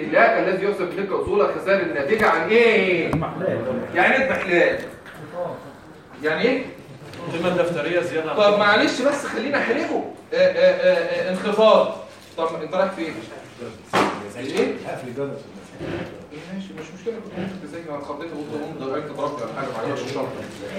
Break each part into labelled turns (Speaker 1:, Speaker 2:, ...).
Speaker 1: الاهلاك الذي يحسب تلك اصول الخسائر الناتجه عن ايه يعني ايه اضمحلال يعني ايه
Speaker 2: القيمه الدفتريه زياده عن
Speaker 1: طب معلش بس خلينا احرجه آه، آه، آه، انخفاض طب انت رايح فين ايه ماشي مش مشكله كنت ممكن تذاكر انا اتخضيت وقلت هم ده انت ضربت ولا حاجه معلش الشرط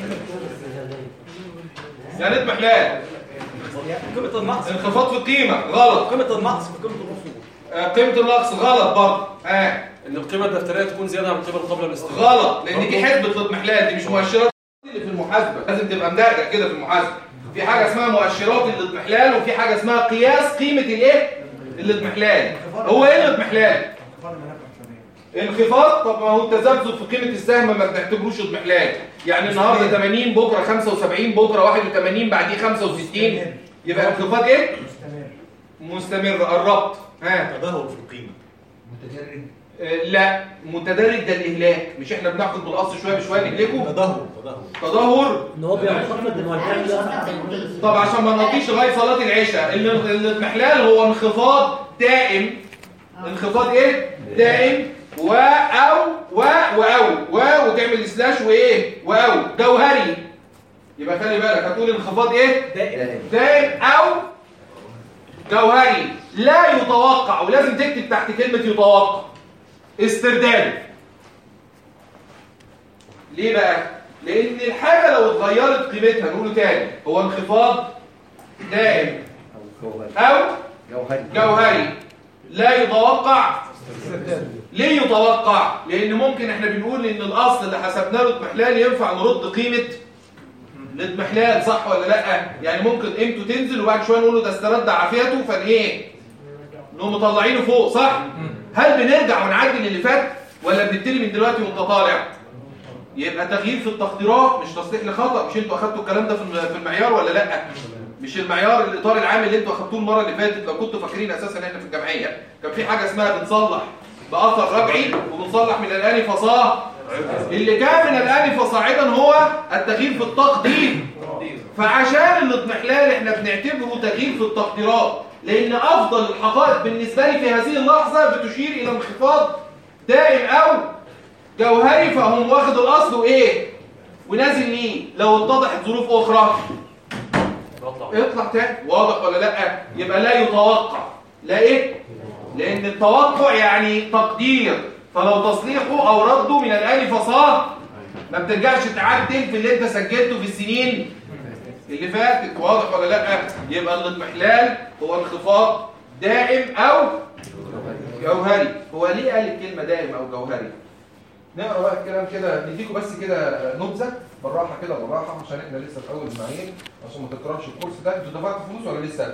Speaker 1: يعني ايه اضمحلال
Speaker 3: قيمة النقص
Speaker 1: انخفاض في القيمه غلط
Speaker 3: قيمة النقص في قيمة الأصول
Speaker 1: آه، قيمه النقص غلط برضه اه
Speaker 2: ان القيمه الدفتريه تكون زياده عن القيمه قبل الاستثمار
Speaker 1: غلط لان دي حسبه الاضمحلال دي مش مؤشرات اللي في المحاسبه لازم تبقى مدقق كده في المحاسبه في حاجه اسمها مؤشرات الاضمحلال وفي حاجه اسمها قياس قيمه الايه الاضمحلال هو ايه الاضمحلال انخفاض طب ما هو التذبذب في قيمه السهم ما بنعتبروش اضمحلال يعني النهارده 80 بكره 75 بكره 81 بعديه 65 يبقى انخفاض ايه مستمر قربت ها
Speaker 3: تدهور في القيمة
Speaker 1: آه، لا متدرج ده الاهلاك مش احنا بناخد بالقص شويه بشويه نهلكه
Speaker 3: تدهور تدهور
Speaker 1: تدهور
Speaker 4: ان هو بينخفض ان هو الحاجه
Speaker 1: طب عشان ما نقضيش لغايه صلاه العشاء ال- الاضمحلال هو انخفاض دائم انخفاض ايه دائم و او و واو و وتعمل سلاش وايه واو جوهري يبقى خلي بالك هتقول انخفاض ايه
Speaker 3: دائم
Speaker 1: دائم او جوهري لا يتوقع ولازم تكتب تحت كلمه يتوقع استرداد ليه بقى لان الحاجه لو اتغيرت قيمتها نقوله تاني هو انخفاض دائم او جوهري لا يتوقع ليه يتوقع لان ممكن احنا بنقول ان الاصل اللي حسبنا له اضمحلال ينفع نرد قيمه الاضمحلال صح ولا لا يعني ممكن قيمته تنزل وبعد شويه نقول له ده استرد عافيته فان ايه نقوم مطلعينه فوق صح هل بنرجع ونعدل اللي فات ولا بنبتدي من دلوقتي وانت طالع يبقى تغيير في التقديرات مش تصليح لخطا مش انتوا اخدتوا الكلام ده في الم- في المعيار ولا لا مش المعيار الاطار العام اللي انتوا اخدتوه المره اللي فاتت لو كنتوا فاكرين اساسا احنا في الجمعيه كان في حاجه اسمها بنصلح باثر رجعي وبنصلح من الان فصاع اللي كان من الان فصاعدا هو التغيير في التقدير فعشان الاضمحلال احنا بنعتبره تغيير في التقديرات لان افضل الحقائق بالنسبه لي في هذه اللحظه بتشير الى انخفاض دائم او جوهري فهم واخد الاصل وايه ونازل ليه لو اتضحت ظروف اخرى
Speaker 2: بطلع
Speaker 1: اطلع تاني واضح ولا لا يبقى لا يتوقع لا ايه لان التوقع يعني تقدير فلو تصليحه او رده من الان فصاه ما بترجعش تعدل في اللي انت سجلته في السنين اللي فاتت واضح ولا لا يبقى الاضمحلال هو انخفاض دائم او جوهري هو ليه قال الكلمه دائم او جوهري نقرا بقى الكلام كده نديكم بس كده نبذه بالراحه كده بالراحه عشان احنا لسه في اول المعايير عشان ما تكرهش الكورس ده انتوا دفعتوا فلوس ولا لسه؟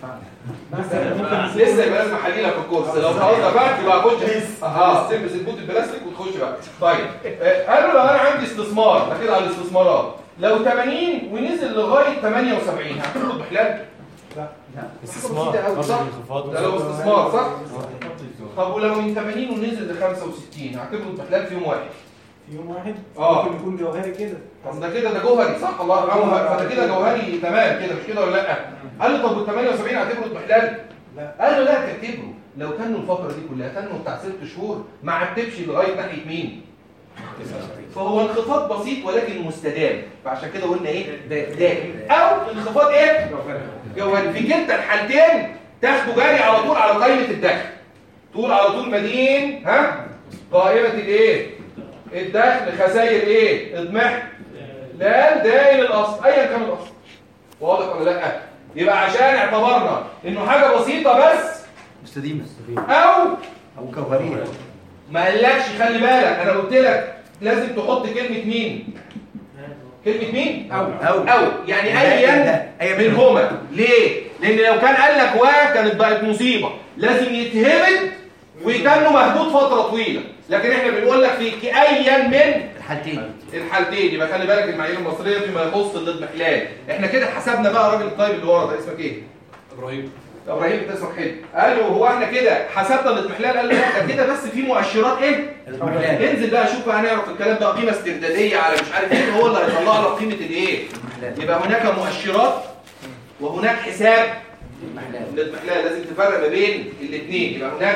Speaker 1: لسه يبقى لازم احللها في الكورس لو خلاص دفعت يبقى اخش اه تلبس البوت البلاستيك وتخش بقى طيب آه، قالوا لو انا عندي استثمار ده كده على الاستثمارات لو 80 ونزل لغايه 78 هعتبره ضحلال؟
Speaker 2: استثمار
Speaker 1: بسيطة أوي،
Speaker 2: قبل
Speaker 1: صح؟
Speaker 2: الانخفاض
Speaker 1: ده لو استثمار صح؟ طب ولو من 80 ونزل ل 65 هعتبره ضحلال في يوم واحد
Speaker 5: في يوم واحد
Speaker 1: آه.
Speaker 5: ممكن يكون جوهري كده
Speaker 1: طب ده كده ده جوهري صح الله يرحمه فده كده جوهري تمام كده مش كده ولا لا قال له طب وال 78 هتعتبره اضمحلال
Speaker 5: لا.
Speaker 1: قال له لا تعتبره لو كانوا الفتره دي كلها كانوا بتاع ست شهور ما عتبش لغايه ناحيه مين فهو انخفاض بسيط ولكن مستدام فعشان كده قلنا ايه دائم او انخفاض ايه جوهري في كلتا الحالتين تاخده جاري على طول على قائمه الدخل تقول على طول مدين ها قائمه الايه الدخل خسائر ايه اضمحل لا دائم الاصل ايا كان الاصل واضح ولا لا يبقى عشان اعتبرنا انه حاجه بسيطه بس
Speaker 3: مستديمة
Speaker 1: او
Speaker 3: أو جوهرية
Speaker 1: ما قالكش خلي بالك انا قلت لك لازم تحط كلمه مين كلمه مين
Speaker 3: أو
Speaker 1: او
Speaker 3: أو
Speaker 1: يعني
Speaker 3: ده-
Speaker 1: ايا
Speaker 3: ده- أيا
Speaker 1: منهما ليه لان لو كان قال لك وا كانت بقت مصيبه لازم يتهبد ويتنه مهدود فتره طويله لكن احنا بنقول لك في ايا من
Speaker 3: الحالتين
Speaker 1: الحالتين يبقى خلي بالك المعايير المصريه فيما يخص الاضمحلال احنا كده حسبنا بقى الراجل الطيب اللي ورا ده اسمك ايه
Speaker 2: ابراهيم
Speaker 1: يا ابراهيم انت اسمك حلو قال له هو احنا كده حسبنا الاضمحلال قال له لا ده كده بس في مؤشرات ايه
Speaker 3: الاضمحلال
Speaker 1: انزل بقى شوف بقى هنعرف الكلام ده قيمه استرداديه على مش عارف ايه هو اللي هيطلع لك قيمه الايه يبقى هناك مؤشرات وهناك حساب
Speaker 3: الاضمحلال
Speaker 1: الاضمحلال لازم تفرق ما بين الاثنين يبقى هناك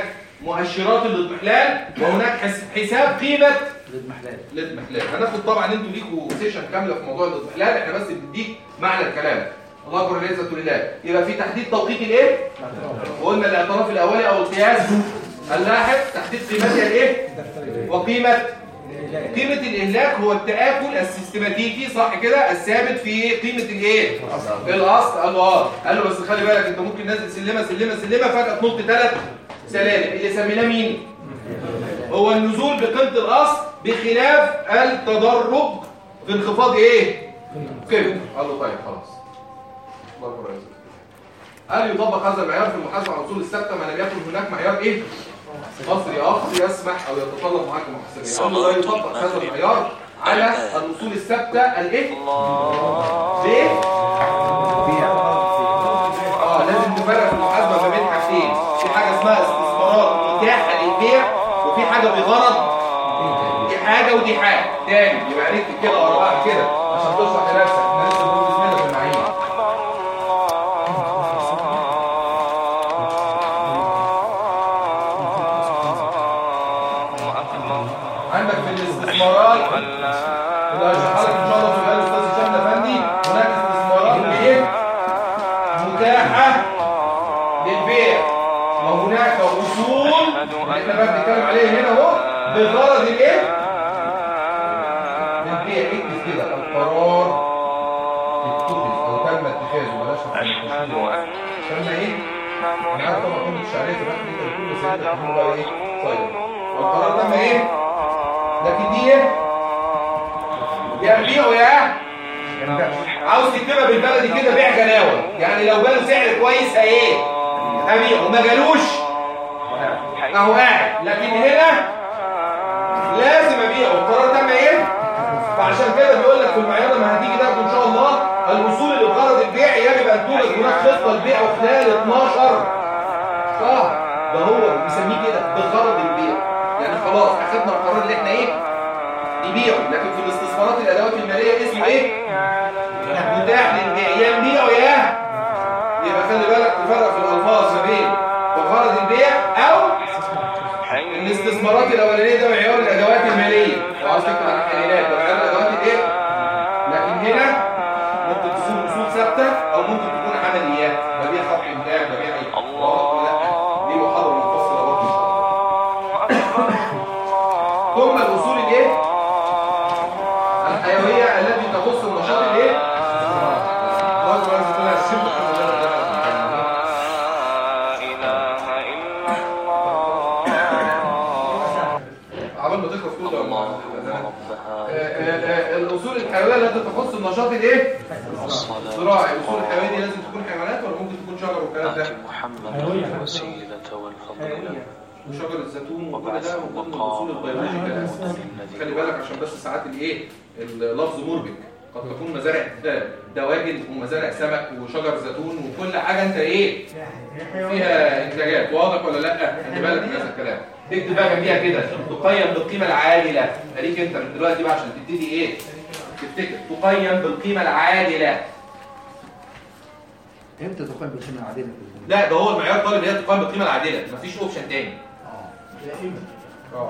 Speaker 1: مؤشرات الاضمحلال وهناك حس- حساب قيمه
Speaker 3: الاضمحلال
Speaker 1: الاضمحلال هناخد طبعا انتوا ليكوا سيشن كامله في موضوع الاضمحلال احنا بس بنديك معنى الكلام الله اكبر العزه لله يبقى في تحديد توقيت الايه وقلنا الاعتراف الاولي او القياس اللاحق تحديد قيمتها الايه وقيمه قيمه الاهلاك هو التاكل السيستماتيكي صح كده الثابت في قيمه الايه الاصل قال له اه قال له بس خلي بالك انت ممكن نازل سلمه سلمه سلمه فجاه تنط ثلاث سلالم اللي سميناه مين هو النزول بقيمة الأصل بخلاف التدرج في انخفاض إيه؟ قيمة قال له طيب خلاص الله أكبر يا سيدي. قال يطبق هذا المعيار في المحاسبة على الأصول الثابتة ما لم يكن هناك معيار إيه؟ مصري آخر يسمح أو يتطلب معاك محاسبية قال له لا يطبق هذا المعيار على الأصول الثابتة الإيه؟ ليه؟ اه لازم نفرق في المحاسبه ما بين حاجتين في حاجه اسمها استثمارات متاحه للبيع وفي حاجه بغرض دي حاجه ودي حاجه تاني يبقى نكتب كده ورا بعض كده عشان تشرح لنفسك احنا لسه بنقول بسم الله في المعين عندك في الاستثمارات وده هشرحها لك ان شاء الله في الآية الاستاذ هشام افندي هناك استثمارات ايه متاحه للبيع وهناك اصول اللي احنا بقى بنتكلم عليه هنا اهو بغرض الايه للبيع اكتب كده القرار اتخذ او تم اتخاذه بلاش نتكلم تم ايه انا عارف طبعا كل الشعريه في الاخر انت بتقول بس انت بتقول بقى ايه طيب والقرار تم ايه لكن دي ايه يا بيعوا يا عاوز تكتبها بالبلدي كده بيع جلاوه يعني لو جاله سعر كويس ايه ابيعه ما جالوش اهو قاعد لكن هنا لازم ابيعه القرار تم ايه فعشان كده بيقول لك في المعيار لما هتيجي تاخده ان شاء الله الوصول اللي بغرض البيع يجب ان توجد هناك خطه لبيعه خلال 12 شهر ده هو بيسميه كده بغرض البيع يعني خلاص اخدنا القرار اللي احنا ايه نبيعه لكن في الاستثمارات الادوات الماليه اسمه ايه متاح للبيع يا نبيعه يا يبقى خلي بالك تفرق في الالفاظ ما بين بغرض البيع او الاستثمارات الاولانيه ده معيار الادوات الماليه لو عاوز تكتب عن الحلالات ده معيار الادوات الايه لكن هنا ممكن تصير اصول ثابته او ممكن تكون عمليات ببيع خط انتاج ببيع ايه واضح ولا لا دي محاضره منفصله برضه إن شاء الله. ثم الاصول الايه الحيويه التي تخص النشاط الايه الله أكبر، عايز تقول السر الحمد لله رب العالمين. عبال ما تخلص كل ده آه، آه، آه، الاصول الحيويه التي تخص النشاط الايه الزراعي الاصول الحيويه دي لازم تكون حيوانات ولا ممكن تكون شجر والكلام ده
Speaker 6: محمد الوسيلة والفضل له
Speaker 1: وشجر الزيتون وكل ده من ضمن الاصول البيولوجيه خلي بالك عشان بس ساعات الايه اللفظ مربك قد تكون مزارع دواجن ومزارع سمك وشجر زيتون وكل حاجه انت ايه فيها انتاجات واضح ولا لا خلي بالك من هذا الكلام تكتب بقى جنبيها كده تقيم بالقيمه العادله اديك انت من دلوقتي بقى عشان تبتدي ايه تفتكر تقيم بالقيمه العادله
Speaker 3: امتى تقيم بالقيمه العادله
Speaker 1: لا ده هو المعيار طالب هي تقيم بالقيمه العادله مفيش اوبشن تاني اه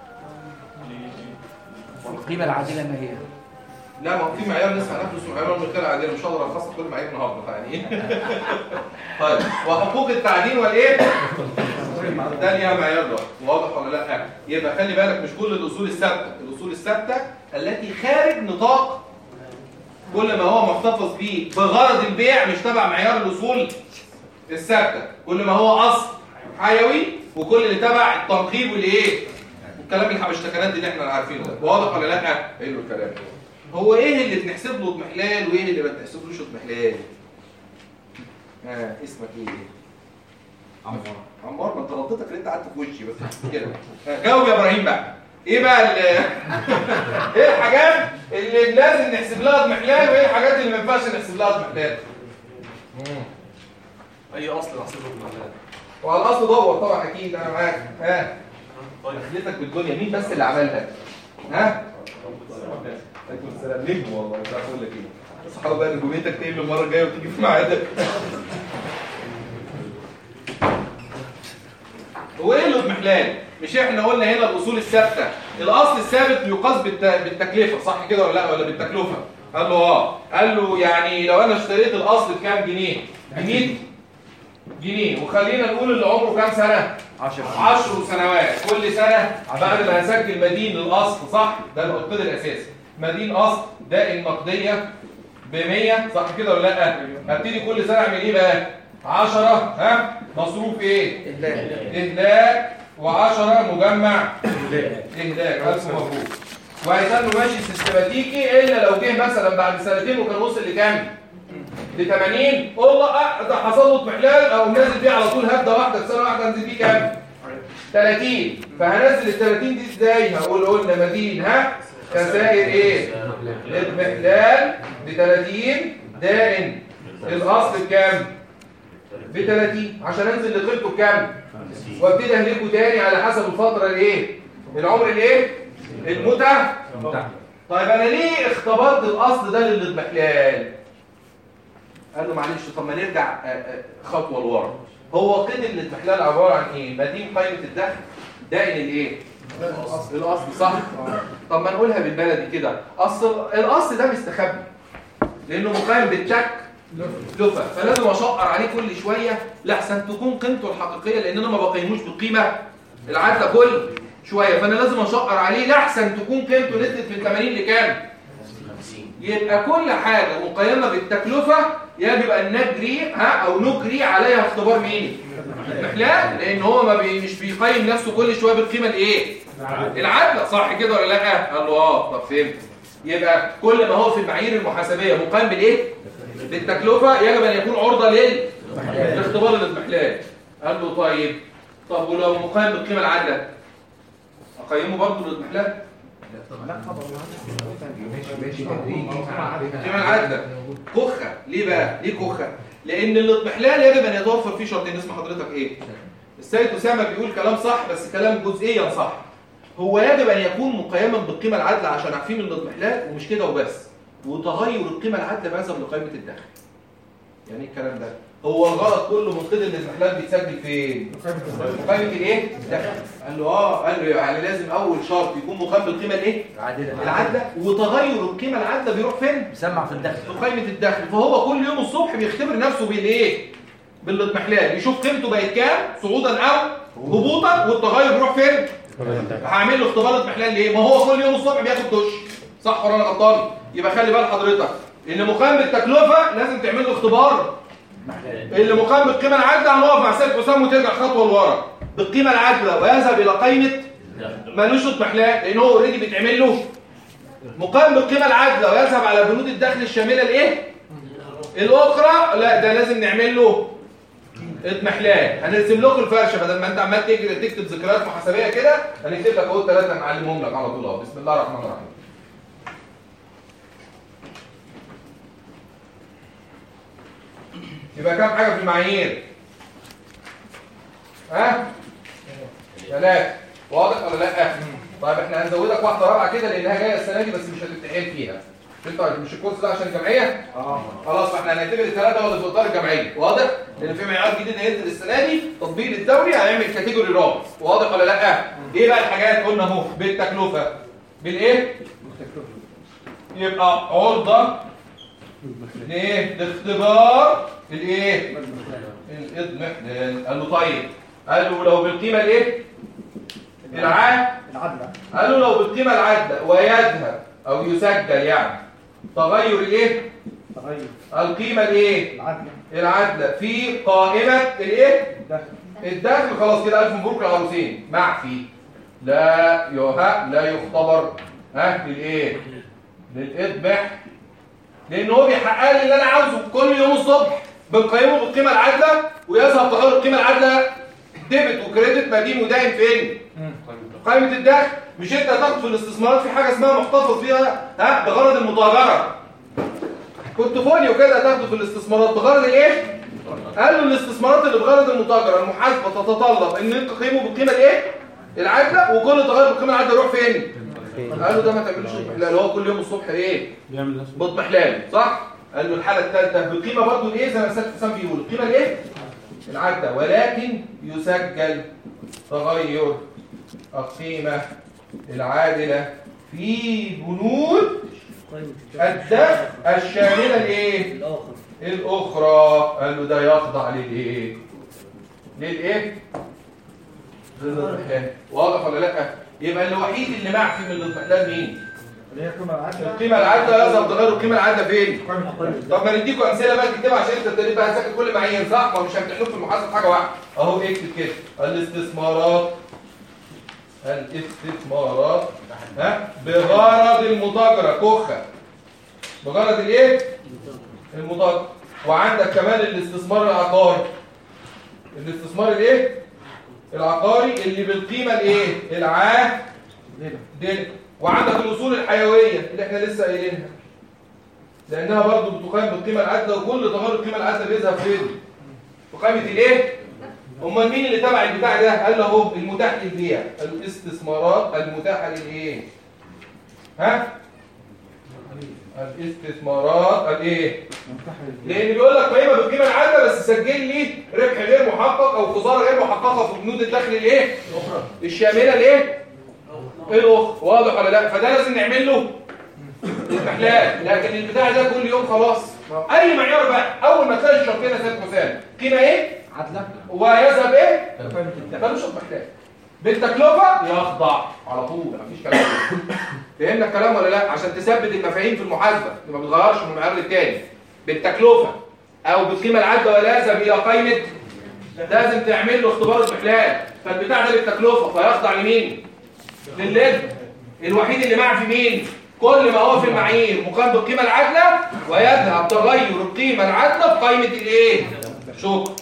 Speaker 3: القيمه العادله ما هي
Speaker 1: لا ما هو في معيار لسه هناخده اسمه معيار الملكيه العادله مش هقدر الخص كل معايير النهارده يعني طيب وحقوق التعدين والايه ده ليها معيار ده واضح ولا لا يبقى خلي بالك مش كل الاصول الثابته الاصول الثابته التي خارج نطاق كل ما هو محتفظ به بغرض البيع مش تبع معيار الاصول الثابته كل ما هو اصل حيوي وكل اللي تبع التنقيب والايه والكلام الحبشتكنات دي اللي احنا عارفينه ده واضح ولا لا حلو الكلام هو ايه اللي بنحسب له اضمحلال وايه اللي ما بنحسبلوش اضمحلال ها اسمك ايه عمار عمار ما انت غلطتك اللي انت قعدت في وشي بس كده ها، جاوب يا ابراهيم بقى ايه بقى ال ايه الحاجات اللي لازم نحسب لها اضمحلال وايه الحاجات اللي ما ينفعش نحسب لها اضمحلال
Speaker 2: اي اصل نحسبه بالمعنى
Speaker 1: وعلى الاصل دور طبعا اكيد انا معاك ها
Speaker 2: طيب
Speaker 1: دخلتك بالدنيا مين بس اللي عملها ها عليكم السلام نجم والله مش عارف اقول لك ايه بس حاول بقى نجوميتك تقل المره الجايه وتيجي في ميعادك هو ايه الاضمحلال مش احنا قلنا هنا الاصول الثابته الاصل الثابت يقاس بالت- بالتكلفه صح كده ولا لا ولا بالتكلفه قال له اه قال له يعني لو انا اشتريت الاصل بكام جنيه جنيه جنيه وخلينا نقول اللي عمره كام سنه
Speaker 3: 10
Speaker 1: 10 سنوات كل سنة بعد ما هسجل مدين للأصل صح ده القيد الأساسي مدين أصل دائن نقدية ب 100 صح كده ولا لا هبتدي كل سنة أعمل إيه بقى 10 ها مصروف إيه إهلاك و10 مجمع إهلاك ألف مبروك وهيتم ماشي سيستماتيكي إلا لو جه مثلا بعد سنتين وكان وصل لكام ل 80 والله آه، ده حصل له اضمحلال او نازل بيه على طول هبده واحده في سنه واحده انزل بيه كام 30 فهنزل ال 30 دي ازاي هقول قلنا مدين ها خسائر ايه اضمحلال ب 30 دائن الاصل بكام ب 30 عشان انزل لقيمته بكام وابتدي اهلكه تاني على حسب الفتره الايه العمر الايه المتع طيب انا ليه اختبرت الاصل ده للاضمحلال قال له معلش طب ما نرجع آه، آه، خطوه لورا هو قيد الاضمحلال عباره عن ايه مدين قائمه الدخل دائن الايه الاصل صح طب ما نقولها بالبلدي كده اصل الاصل ده مستخبي لانه مقايم بالتشك لفه فلازم اشقر عليه كل شويه لاحسن تكون قيمته الحقيقيه لان انا ما بقيموش بالقيمه العادله كل شويه فانا لازم اشقر عليه لاحسن تكون قيمته نزلت من 80 لكام يبقى كل حاجة مقيمة بالتكلفة يجب أن نجري ها أو نجري عليها اختبار مين؟ الإحلال لأن هو ما بي مش بيقيم نفسه كل شوية بالقيمة الإيه؟ العادلة صح كده ولا لا؟ قال له آه طب فهمت يبقى كل ما هو في المعايير المحاسبية مقيم بالإيه؟ بالتكلفة يجب أن يكون عرضة لل لاختبار الاضمحلال قال له طيب طب ولو مقيم بالقيمة العادلة أقيمه برضه الاضمحلال؟ القيمة العادلة كخة ليه بقى؟ ليه كخة؟ لأن الاضمحلال يجب أن يتوفر فيه شرطين اسم حضرتك إيه؟ السيد أسامة بيقول كلام صح بس كلام جزئيا صح هو يجب أن يكون مقيما بالقيمة العادلة عشان عارفين الاضمحلال ومش كده وبس وتغير القيمة العادلة بحسب لقيمة الدخل يعني ايه الكلام ده؟ هو الغلط كله من قيد الاضمحلال بيتسجل فين؟ مقيمة الايه؟ الدخل قال له اه قال له يعني لازم أول شرط يكون مقيم بالقيمة الايه؟
Speaker 3: عادلة
Speaker 1: العادلة وتغير القيمة العادلة بيروح فين؟
Speaker 3: بيسمع في الدخل
Speaker 1: في قائمة الدخل فهو كل يوم الصبح بيختبر نفسه بالايه؟ بالاضمحلال يشوف قيمته بقت كام صعودا او هبوطا والتغير بيروح فين؟ هعمل له اختبار اضمحلال ليه؟ ما هو كل يوم الصبح بياخد دش صح ولا انا غلطان؟ يبقى خلي بال حضرتك اللي مقام بالتكلفة لازم تعمل له اختبار اللي مقام بالقيمة العادلة هنقف مع سيد حسام وترجع خطوة لورا بالقيمة العادلة ويذهب إلى قائمة ملوش اضمحلال لأن هو اوريدي بيتعمل له مقام بالقيمة العادلة ويذهب على بنود الدخل الشاملة الايه؟ الأخرى لا ده لازم نعمل له اضمحلال هنرسم لكم الفرشة بدل ما انت عمال تجري تكتب ذكريات محاسبية كده هنكتب لك اهو ثلاثة نعلمهم لك على طول اهو بسم الله الرحمن الرحيم يبقى كام حاجة في المعايير؟ ها؟ ثلاثة واضح ولا لا؟ طيب احنا هنزودك واحدة رابعة كده لأنها جاية السنة دي بس مش هتمتحن فيها انت مش الكورس ده عشان الجمعية؟ اه خلاص فاحنا هنعتبر الثلاثة ولا في إطار الجمعية واضح؟ لأن في معيار جديد هينزل السنة دي تطبيق للدوري هيعمل كاتيجوري رابع واضح ولا لا؟ ايه بقى الحاجات قلنا اهو بالتكلفة بالايه؟ يبقى عرضة لايه؟ لاختبار الايه؟ الاضمحلال قال له طيب قال له لو بالقيمة الايه؟ العام
Speaker 5: العدلة
Speaker 1: قال له لو بالقيمة العادلة ويذهب أو يسجل يعني تغير الايه؟
Speaker 5: تغير
Speaker 1: القيمة الايه؟
Speaker 5: العدلة
Speaker 1: العادلة في قائمة الايه؟
Speaker 5: الدخل
Speaker 1: الدخل خلاص كده ألف مبروك العروسين معفي لا يها لا يختبر ها للايه؟ للإضمح لأن هو بيحقق لي اللي أنا عاوزه كل يوم الصبح بنقيمه بالقيمة العادلة ويذهب تغير القيمة العادلة ديبت وكريدت مدين وداين فين؟ قائمة الدخل مش انت هتاخد في الاستثمارات في حاجة اسمها محتفظ بيها ها بغرض المتاجرة بورتفوليو كده هتاخده في الاستثمارات بغرض الايه؟ قال له الاستثمارات اللي بغرض المتاجرة المحاسبة تتطلب ان انت تقيمه بالقيمة الايه؟ العادلة وكل تغير بالقيمة العادلة يروح فين؟ قال له ده ما تعملوش اضمحلال هو كل يوم الصبح ايه؟
Speaker 2: بيعمل نفسه
Speaker 1: باضمحلال صح؟ قال له الحالة الثالثة بقيمة برضه الايه زي ما الاستاذ حسام بيقول القيمة الايه؟ العادة ولكن يسجل تغير القيمة العادلة في بنود الدفع الشاملة لإيه؟
Speaker 4: الآخر
Speaker 1: الأخرى قال له ده يخضع للإيه؟ للإيه؟ للإضمحلال واضح ولا لأ؟ يبقى الوحيد اللي معفي من الاضمحلال مين؟
Speaker 5: اللي هي القيمة العادلة
Speaker 1: القيمة العادلة يظهر تغير القيمة العادلة فين؟
Speaker 5: قيمة
Speaker 1: طب ما نديكم امثله بقى تكتبها عشان انت ابتديت بقى تذاكر كل معايير صح؟ ما هو مش هيمتحنوك في المحاسبه في حاجه واحده اهو اكتب كده الاستثمارات الاستثمارات ها بغرض المتاجره كخه بغرض الايه؟ المتاجره وعندك كمان الاستثمار العقاري الاستثمار الايه؟ العقاري اللي بالقيمه الايه؟ العادله وعندك الاصول الحيويه اللي احنا لسه قايلينها لانها برضو بتقيم بالقيمه العادله وكل تغير القيمه العادله بيظهر فين في قائمه الايه امال مين اللي تبع البتاع ده قال له اهو المتاح للبيع الاستثمارات المتاحه للايه ها الاستثمارات الايه لان بيقول لك قيمه بالقيمه العادله بس سجل لي ربح غير محقق او خساره غير محققه في بنود الدخل الايه الشامله لايه الاخرى واضح ولا لا فده لازم نعمل له الاستحلال لكن البتاع ده كل يوم خلاص اي معيار بقى اول ما تلاقي الشرطين يا سيد حسام قيمه ايه
Speaker 3: عدلة
Speaker 1: ويذهب ايه ملوش اضمحلال بالتكلفه يخضع على طول مفيش كلام فهمنا الكلام ولا لا عشان تثبت المفاهيم في المحاسبه ما بتغيرش من المعيار للتاني بالتكلفه او بالقيمه العادله ولا يذهب الى قائمه لازم تعمل له اختبار اضمحلال فالبتاع ده بالتكلفه فيخضع لمين للليد الوحيد اللي معفي مين كل ما هو في المعايير مقام بالقيمه العادله ويذهب تغير القيمه العادله في قائمه الايه شكرا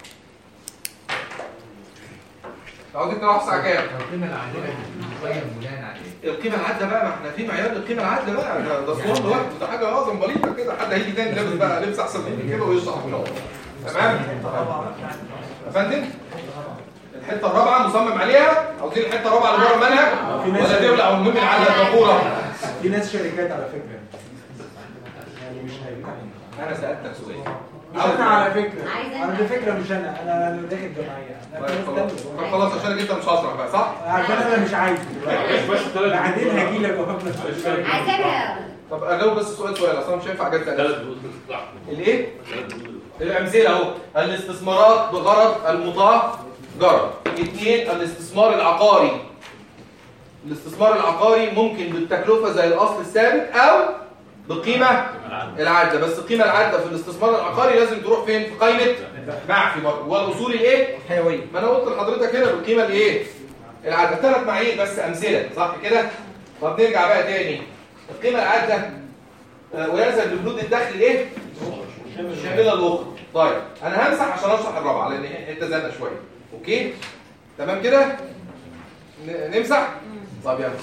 Speaker 1: عاوزين نروح الساعه كام
Speaker 3: القيمة العادلة بتقيم بناء على ايه؟
Speaker 1: القيمه العادله بقى ما احنا في معيار القيمه العادله بقى ده ده صور لوحده ده حاجه اعظم بليطه كده حد هيجي تاني لابس بقى لبس احسن مني كده ويشرح لنا تمام يا فندم الحته الرابعه مصمم عليها عاوزين الحته الرابعه اللي بره المنهج ولا تبلع المهم على الباقوره
Speaker 5: في ناس شركات على فكرة يعني مش هيبقى
Speaker 1: انا سالتك سؤال
Speaker 5: مش انا على فكرة
Speaker 7: عايزة
Speaker 5: انا دي فكرة مش انا انا أنا داخل جمعية أنا
Speaker 1: طيب
Speaker 5: في ناس
Speaker 1: خلاص
Speaker 5: تانية.
Speaker 1: طب خلاص عشان انت مش هشرح بقى صح
Speaker 5: عشان انا مش عايز دلوقتي بعدين هجي لك وهبنا
Speaker 7: عايزاها
Speaker 1: طب اجاوب بس سؤال سؤال اصلا مش هينفع اجابه ثانيه
Speaker 2: ثلاث بنود بتطلع
Speaker 1: الايه الامثله اهو الاستثمارات بغرض المتاجره اثنين الاستثمار العقاري الاستثمار العقاري ممكن بالتكلفه زي الاصل الثابت او بالقيمه العادله بس القيمه العادله في الاستثمار العقاري لازم تروح فين في قائمه معفي برضه والاصول الايه
Speaker 3: حيوية
Speaker 1: ما انا قلت لحضرتك هنا بالقيمه الايه العادله ثلاث معايير بس امثله صح كده طب نرجع بقى تاني القيمه العادله آه، وينزل ببنود الدخل الايه الشامله الاخرى طيب انا همسح عشان اشرح الرابعه لان حته زنقه شويه اوكي تمام كده ن- نمسح طب يلا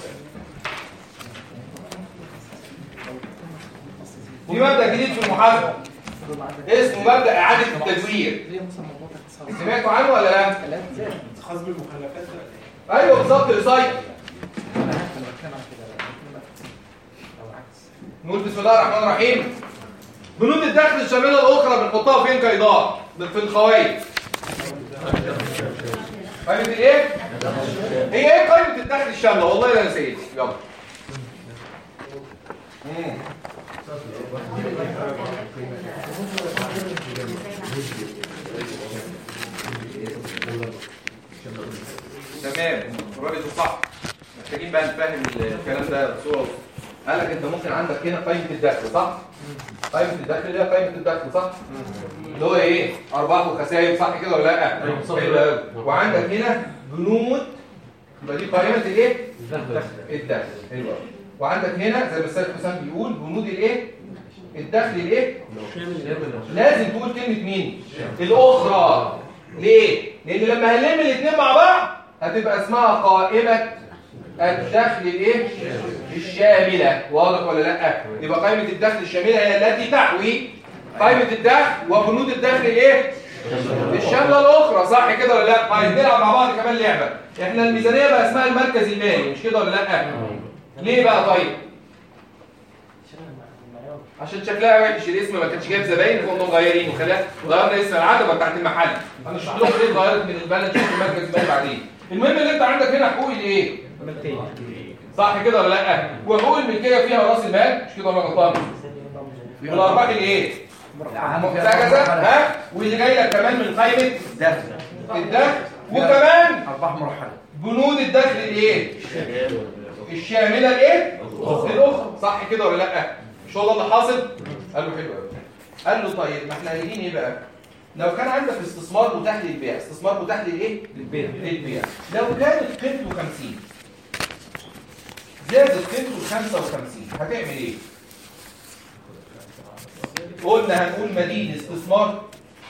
Speaker 1: في مبدا جديد في المحاسبه اسمه مبدا اعاده التدوير سمعتوا عنه ولا لا
Speaker 5: خاص بالمخلفات ده
Speaker 1: ايوه بالظبط ريسايكل نقول بسم الله الرحمن الرحيم بنود الدخل الشامله الاخرى بنحطها فين كايضاح في القواعد قائمه الايه هي ايه قائمه الدخل الشامله والله لا نسيت يلا مم. تمام الراجل ده صح محتاجين بقى نفهم الكلام ده بصوره وصف. قال لك انت ممكن عندك هنا قائمه الدخل صح قائمه الدخل اللي هي قائمه الدخل صح اللي هو ايه ارباح وخسائر صح كده ولا لا حلو قوي وعندك هنا بنود يبقى دي قائمه الايه الدخل حلو قوي وعندك هنا زي ما الاستاذ حسام بيقول بنود الايه الدخل الايه لازم تقول كلمه مين الاخرى ليه لان لما هنلم الاثنين مع بعض هتبقى اسمها قائمه الدخل الايه الشامله واضح ولا لا يبقى قائمه الدخل الشامله هي التي تحوي قائمه الدخل وبنود الدخل الايه الشامله الاخرى صح كده ولا لا طيب نلعب مع بعض كمان لعبه احنا الميزانيه بقى اسمها المركز المالي مش كده ولا لا ليه بقى طيب عشان شكلها وحش الاسم ما كانش جايب زباين فقمنا مغيرين وخلاها غيرنا اسم العتبه بتاعت المحل هنشرح لكم ليه اتغيرت من البلد شوف مركز المال بعدين المهم اللي انت عندك هنا حقوق الايه؟ صح كده ولا لا؟ وحقوق الملكيه فيها راس المال مش كده ولا غلطان؟ والارباح الايه؟ محتجزه ها واللي جاي لك كمان من قائمه
Speaker 5: دخل
Speaker 1: الدخل وكمان
Speaker 5: ارباح مرحله
Speaker 1: بنود الدخل الايه؟ الشامله الايه؟ الاخرى صح كده ولا لا؟ مش هو ده اللي حاصل؟ قال له حلو قوي قال له طيب ما احنا قايلين ايه بقى؟ لو كان عندك استثمار متاح للبيع استثمار متاح للايه؟
Speaker 5: البيع
Speaker 1: للبيع لو كانت قيمته 50 زادت قيمته ل 55 هتعمل ايه؟ قلنا هنقول مدين استثمار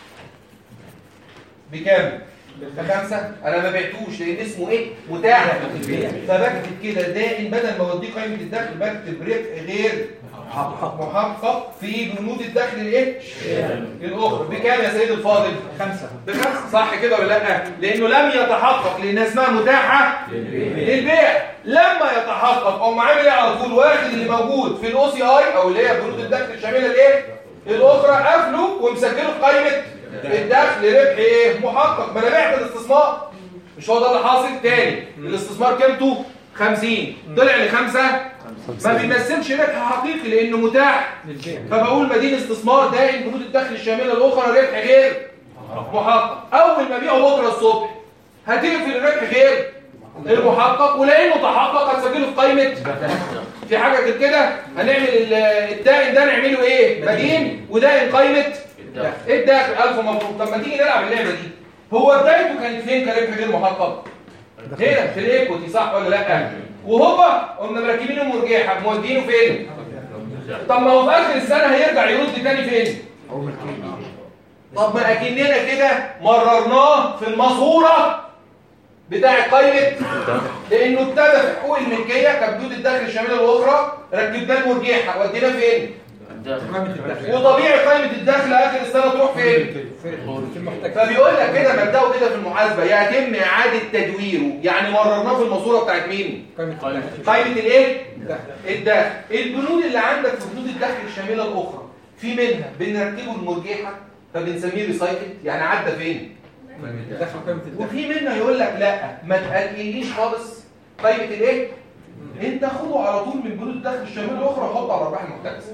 Speaker 1: بكام؟ بخمسة انا ما بعتوش لان اسمه ايه؟ متاح فبكتب كده دائم بدل ما اوديه قيمة الدخل بكتب ربح غير محقق في بنود الدخل الايه؟ الاخرى بكام يا سيد الفاضل؟
Speaker 5: خمسة
Speaker 1: بخمسة صح كده ولا لا؟ لانه لم يتحقق لان اسمها متاحة للبيع لما يتحقق او عامل ايه على طول واخد اللي موجود في الاو سي اي او اللي هي بنود الدخل الشامله الايه الاخرى قافله ومسجله في قائمه الدخل ربح ايه محقق ما انا بعت الاستثمار مش هو ده اللي حاصل تاني الاستثمار قيمته 50 طلع لخمسة ما بيمثلش ربح حقيقي لانه متاح فبقول مدين استثمار دائم بنود الدخل الشامله الاخرى ربح غير محقق اول ما بيعه بكره الصبح هتقفل الربح غير المحقق ولانه تحقق هتسجله في قائمه في حاجه غير كده هنعمل ال- الدائن ده نعمله ايه مدين ودائن قائمه الداخل الف مبروك طب ما تيجي نلعب اللعبه دي هو بدايته كانت فين كربح غير محقق هنا في الايكوتي صح ولا لا وهو قمنا مركبينه مرجحه مودينه فين طب ما هو في اخر السنه هيرجع يرد تاني فين طب ما اكننا كده مررناه في الماسوره بتاع قائمه لانه ابتدى في حقوق الملكيه كبدود الدخل الشامله الاخرى ركبناه المرجحه وديناه فين وطبيعي قائمه الدخل اخر السنه تروح فين فبيقول لك كده مبداه كده في المحاسبه يتم اعاده تدويره يعني مررناه في الماسوره بتاعت مين قائمه الايه الدخل البنود اللي عندك في بنود الدخل الشامله الاخرى في منها بنركبه المرجحه فبنسميه ريسايكل يعني عدى فين وفي منها يقول لك لا ما تقلقليش خالص قائمه الايه انت خده على طول من بنود الدخل الشامله الاخرى وحطه على الارباح المحتجزه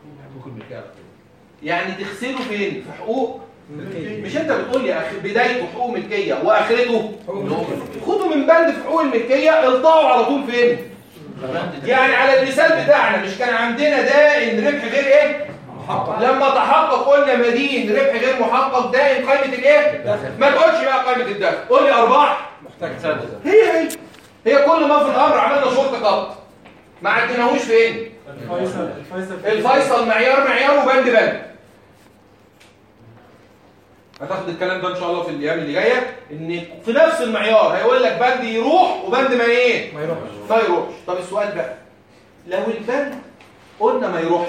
Speaker 1: يعني تغسله فين في حقوق مش انت بتقول لي أخ- بدايته حقوق ملكيه واخرته خده من بند في حقوق الملكيه الطاعه على طول فين يعني على المثال بتاعنا مش كان عندنا دائن ربح غير ايه لما تحقق قلنا مدين ربح غير محقق دائن قائمه الايه ما تقولش بقى قائمه الدخل قول لي ارباح هي هي هي كل ما في الامر عملنا شرط قط ما عديناهوش فين
Speaker 2: الفيصل الفيصل
Speaker 1: الفيصل معيار معيار وبند بند هتاخد الكلام ده ان شاء الله في الايام اللي جايه ان في نفس المعيار هيقول لك بند يروح وبند ما ايه
Speaker 5: ما يروحش
Speaker 1: ما يروحش طب السؤال بقى لو البند قلنا ما يروحش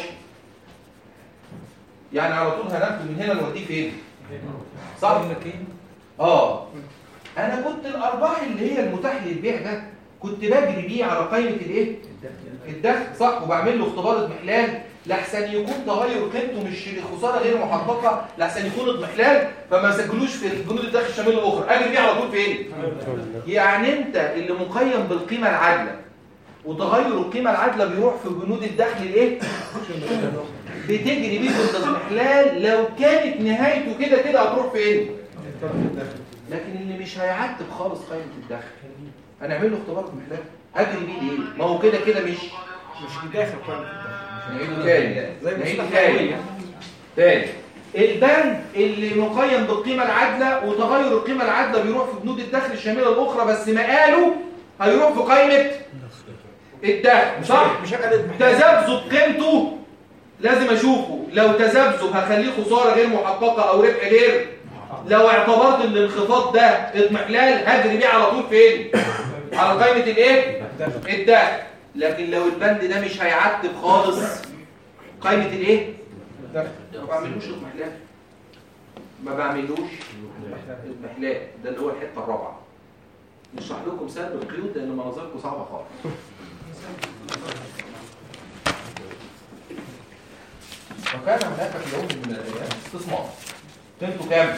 Speaker 1: يعني على طول هناخده من هنا نوديه فين صح اه انا كنت الارباح اللي هي المتاح للبيع ده كنت بجري بيه على قائمه الايه الدخل صح وبعمل له اختبار اضمحلال لحسن يكون تغير قيمته مش خساره غير محققه لحسن يكون اضمحلال فما سجلوش في بنود الدخل الشامله الاخرى اجري بيه على طول فين يعني انت اللي مقيم بالقيمه العادله وتغير القيمه العادله بيروح في بنود الدخل الايه بتجري بيه في الاضمحلال لو كانت نهايته كده كده هتروح فين لكن اللي مش هيعتب خالص قائمه الدخل هنعمل له اختبار اضمحلال اجري بيه ليه ما هو كده كده مش
Speaker 5: مش داخل قائمة الدخل
Speaker 1: نعيده تاني
Speaker 5: زي
Speaker 1: نعيده
Speaker 5: مصلحة
Speaker 1: تاني
Speaker 5: حيوية.
Speaker 1: تاني البند اللي مقيم بالقيمة العادلة وتغير القيمة العادلة بيروح في بنود الدخل الشاملة الأخرى بس مقاله هيروح في قائمة الدخل صح؟
Speaker 5: مش هقلد
Speaker 1: تذبذب قيمته لازم أشوفه لو تذبذب هخليه خسارة غير محققة أو ربح غير لو اعتبرت ان الانخفاض ده اضمحلال هجري بيه على طول فين؟ على قائمة الايه؟ الدخل لكن لو البند ده مش هيعتب خالص قائمة الايه؟ ما بعملوش اضمحلال ما بعملوش اضمحلال ده اللي هو الحته الرابعه نشرح لكم سبب القيود لان مناظركم صعبه خالص كان هناك في يوم من الايام استثمار قيمته كام؟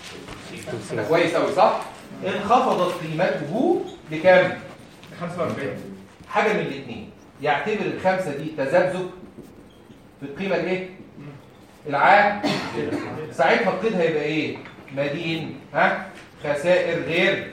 Speaker 1: ده كويس قوي صح؟ انخفضت قيمته بكام؟
Speaker 5: 45
Speaker 1: حاجه من الاثنين يعتبر الخمسه دي تذبذب في القيمه الايه؟ العام ساعتها القيد هيبقى ايه؟ مدين ها؟ خسائر غير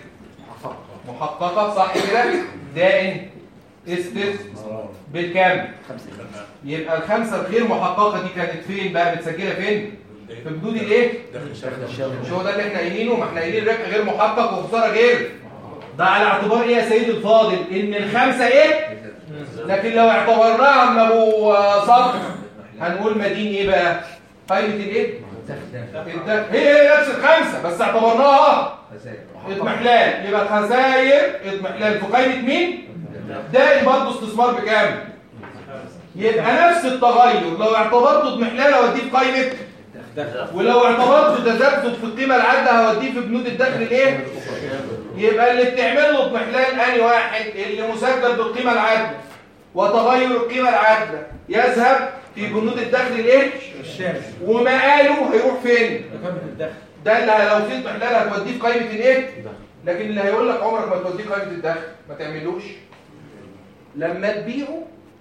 Speaker 1: محققه صح كده؟ دائن استثمار بالكام؟ يبقى الخمسه الغير محققه دي كانت فين بقى متسجله فين؟ في حدود الايه؟ مش هو ده اللي احنا قايلينه ما احنا قايلين ربح غير محقق وخساره غير ده على اعتبار ايه يا سيدي الفاضل ان الخمسه ايه لكن لو اعتبرناها من ابو صقر هنقول مدين ايه بقى قيمه الايه الدخل هي هي نفس الخمسه بس اعتبرناها اضمحلال يبقى خسائر اضمحلال في قيمه مين ده برضه استثمار بكام يبقى نفس التغير لو اعتبرته اضمحلال اوديه في قيمه ولو اعتبرته تذبذب في القيمه العادله هوديه في بنود الدخل الايه يبقى اللي بتعمل له اضمحلال اني واحد اللي مسجل بالقيمه العادله وتغير القيمه العادله يذهب في بنود الدخل الايه
Speaker 5: الشامل
Speaker 1: ومقاله هيروح فين
Speaker 5: قيمة الدخل
Speaker 1: ده اللي لو في اضمحلال هتوديه في قيمه الايه لكن اللي هيقول لك عمرك ما توديه قيمه الدخل ما تعملوش لما تبيعه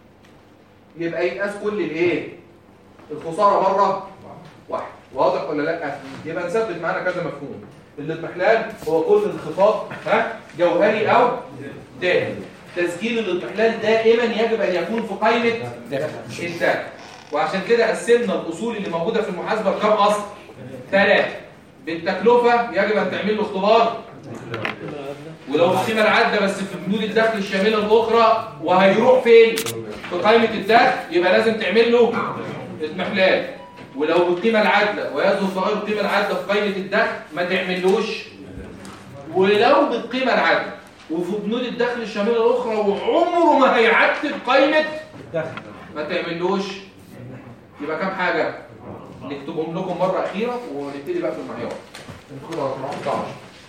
Speaker 1: يبقى يتقاس كل الايه الخساره مره واحد واضح ولا لا يبقى نثبت معانا كذا مفهوم الاضمحلال هو كل انخفاض ها جوهري او دائم تسجيل الاضمحلال دائما يجب ان يكون في قائمه الدخل وعشان كده قسمنا الاصول اللي موجوده في المحاسبه لكام اصل ثلاثه بالتكلفه يجب ان تعمل له اختبار ولو القيمه العادله بس في بنود الدخل الشامله الاخرى وهيروح فين في قائمه الدخل يبقى لازم تعمل له اضمحلال ولو بالقيمه العادله ويظهر تغير القيمه العادله في قائمه الدخل ما تعملوش ولو بالقيمه العادله وفي بنود الدخل الشامله الاخرى وعمره ما هيعتب قائمه
Speaker 5: الدخل
Speaker 1: ما تعملوش يبقى كام حاجه نكتبهم لكم مره اخيره ونبتدي بقى في المعيار ناخدها رقم 11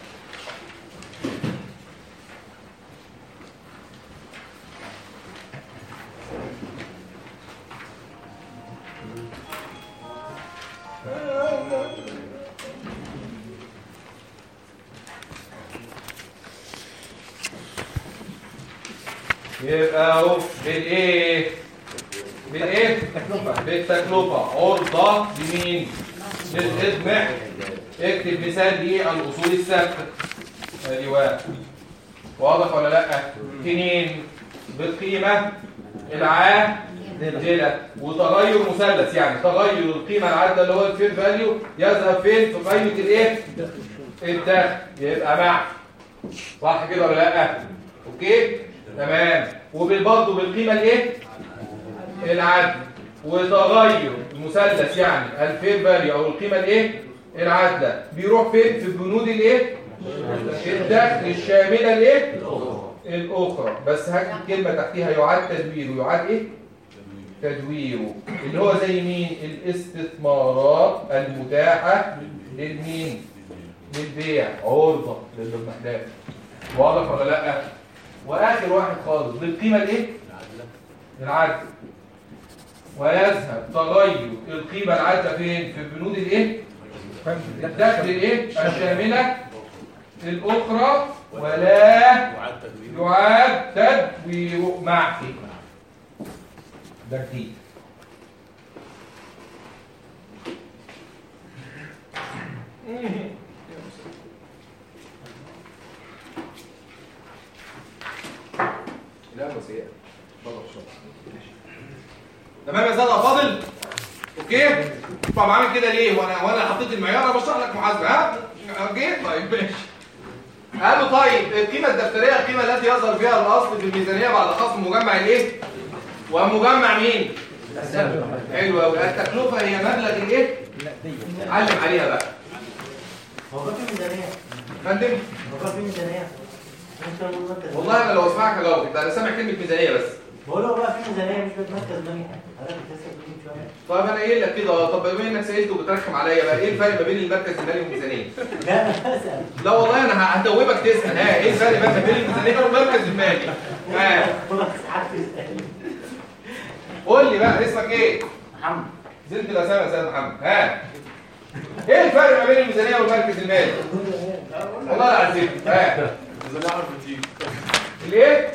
Speaker 1: يبقى اهو بالايه بالايه بالتكلفه عرضه لمين للاضمح اكتب مثال للاصول الثابته ادي واحد واضح ولا لا اثنين بالقيمه العادله وتغير مثلث يعني تغير القيمه العادله اللي هو الفير فاليو يذهب فين في قيمه الايه الدخل يبقى مع صح كده ولا لا اوكي تمام وبرضه بالقيمه الايه العدل وتغير المثلث يعني الفير فاليو او القيمه الايه العادله بيروح فين في البنود الايه الدخل الشامله الايه الاخرى بس هكتب كلمه تحتيها يعاد تدويره يعاد ايه تدويره اللي هو زي مين الاستثمارات المتاحه للمين للبيع عرضه للاضمحلال واضح ولا لا واخر واحد خالص بالقيمه الايه العدل ويذهب تغير القيمه العادله فين في البنود الايه الدخل الايه الشامله الاخرى ولا يعاد تدوير مع فيه ده جديد لا وسيئة تمام يا سادة فاضل اوكي طب عامل كده ليه وانا وانا حطيت المعيار انا بشرح لك محاسبه ها اوكي طيب ماشي قالوا طيب القيمه الدفتريه القيمه التي يظهر فيها الاصل في الميزانيه بعد خصم مجمع الايه ومجمع مين حلو قوي التكلفه هي مبلغ الايه علم عليها بقى
Speaker 4: هو في ميزانية
Speaker 1: فندم
Speaker 4: هو في ميزانية انت المركز
Speaker 1: والله انا لو اسمعك هجاوبك ده انا سامع كلمه ميزانيه بس
Speaker 4: بقول له بقى في ميزانية مش بتمركز مالي حضرتك بتسأل فيه شوية
Speaker 1: طيب انا قايل لك كده طب بما انك سالت وبترخم عليا بقى ايه الفرق ما بين المركز المالي والميزانيه
Speaker 4: لا انا بسأل
Speaker 1: لا والله انا هدوبك تسال ها ايه الفرق بقى ما بين الميزانيه والمركز المالي ها
Speaker 4: خلاص حد يسأل
Speaker 1: قول لي بقى اسمك ايه
Speaker 4: محمد
Speaker 1: نزلت الاسامي يا استاذ محمد ها ايه الفرق ما بين الميزانيه والمركز المالي والله العظيم ها
Speaker 2: الميزانية حرف تي
Speaker 1: الايه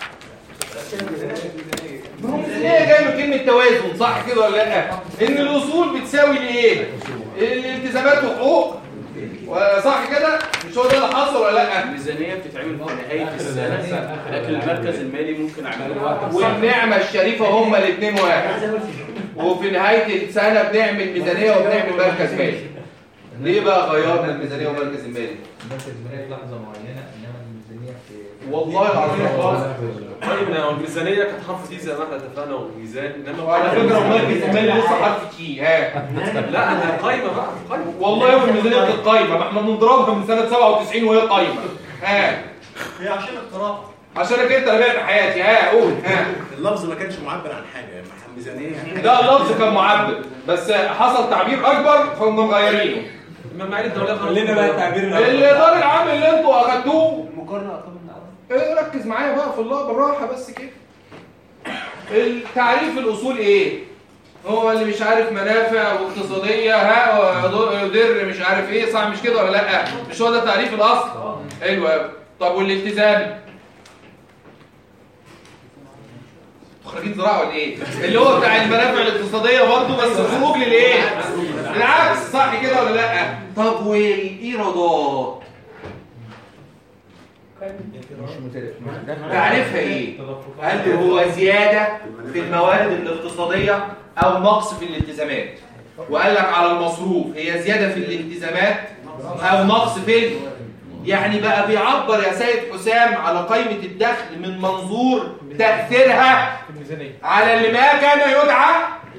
Speaker 1: ما هو الميزانيه جايه من كلمه توازن صح كده ولا لا ان الاصول بتساوي الايه الالتزامات وحقوق صح كده مش هو ده اللي حصل ولا لا
Speaker 7: الميزانية بتتعمل في نهاية السنة لكن المركز المالي ممكن أعمله
Speaker 1: والنعمه الشريفه هما الاثنين واحد وفي نهايه السنه بنعمل ميزانيه وبنعمل مركز مالي ليه بقى غيرنا الميزانيه والمركز المالي
Speaker 3: المركز المالي في لحظه معينه انما الميزانيه في
Speaker 1: والله العظيم خالص
Speaker 2: طيب لو الميزانية كانت حرف تي زي ما احنا اتفقنا وميزان انما
Speaker 1: وعلى فكره المركز المالي لسه حرف تي ها
Speaker 2: لا انا قايمة بقى قايمة
Speaker 1: والله والميزانيه كانت قايمه ما احنا بنضربها من سنه 97 وهي قايمه ها
Speaker 8: هي عشان القراءة
Speaker 1: عشانك انت اللي في حياتي ها قول ها
Speaker 8: اللفظ ما كانش معبر عن حاجة يعني ميزانية يعني
Speaker 1: ده اللفظ كان معبر بس حصل تعبير اكبر فقمنا مغيرينه
Speaker 2: اما المعايير الدولية خلاص
Speaker 5: خلينا بقى التعبير
Speaker 1: الاداره العام اللي انتوا اخدتوه
Speaker 4: المقارنة أرقام النهارده
Speaker 1: إيه، ركز معايا بقى في الله بالراحه بس كده التعريف الاصول ايه هو اللي مش عارف منافع واقتصاديه ها ويضر مش عارف ايه صح مش كده ولا لا مش هو ده تعريف الاصل حلو قوي طب والالتزام خارجين زراعه ولا ايه اللي هو بتاع المنافع الاقتصاديه برضه بس خروج للايه بالعكس صح كده ولا لا طب والايرادات تعريفها ايه هل هو زياده في الموارد الاقتصاديه او نقص في الالتزامات وقال لك على المصروف هي زياده في الالتزامات او نقص في ال- يعني بقى بيعبر يا سيد حسام على قيمه الدخل من منظور تاثيرها على اللي ما كان يدعى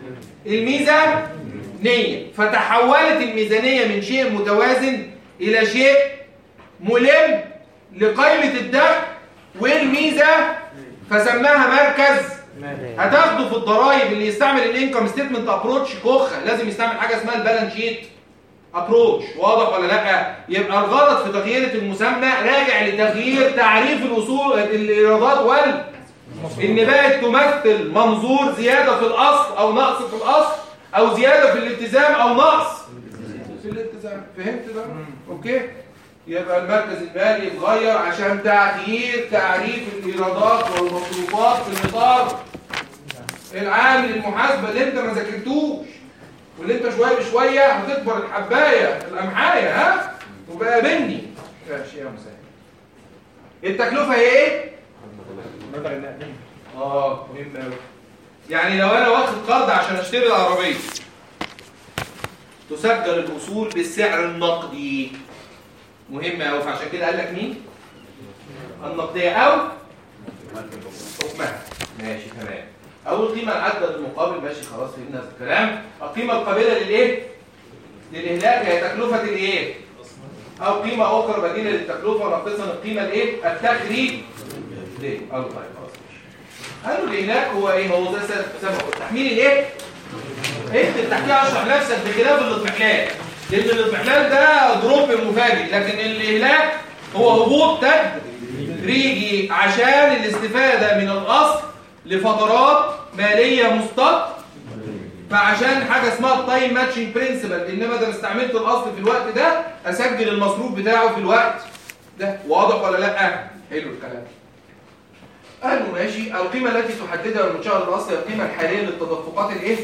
Speaker 1: الميزانيه فتحولت الميزانيه من شيء متوازن الى شيء ملم لقيمه الدخل والميزه فسماها مركز هتاخده في الضرايب اللي يستعمل الانكم ستيتمنت ابروتش كوخه لازم يستعمل حاجه اسمها البالانس شيت ابروتش واضح ولا لا يبقى الغرض في تغيير المسمى راجع لتغيير تعريف الاصول الايرادات وال ان بقت تمثل منظور زياده في الاصل او نقص في الاصل او زياده في الالتزام او نقص في الالتزام فهمت ده اوكي يبقى المركز المالي يتغير عشان تغيير تعريف الايرادات والمصروفات في الاطار العام للمحاسبه اللي انت ما ذاكرتوش واللي انت شويه بشويه هتكبر الحبايه القمحايه ها وبقى بني ماشي يا مساء التكلفه هي ايه اه مهم قوي يعني لو انا واخد قرض عشان اشتري العربيه تسجل الاصول بالسعر النقدي مهم قوي فعشان كده قال لك مين النقديه او حكمها ماشي تمام اول قيمه العدد المقابل ماشي خلاص فهمنا الكلام القيمه القابله للايه للاهلاك هي تكلفه الايه او قيمه اخرى بديله للتكلفه ناقصا القيمه الايه التخريج ليه قالوا طيب خلاص قالوا الاهلاك هو ايه هو زي سبب تحميل الايه اكتب تحتيها اشرح نفسك بخلاف الاضمحلال لان الاضمحلال ده دروب مفاجئ لكن الاهلاك هو هبوط تدريجي عشان الاستفاده من الاصل لفترات ماليه مستقله فعشان حاجه اسمها التايم ماتشنج برنسبل انما ده استعملت الاصل في الوقت ده اسجل المصروف بتاعه في الوقت ده واضح ولا لا حلو الكلام قالوا ماشي القيمه التي تحددها المنشاه الاصل هي القيمه الحاليه للتدفقات الايه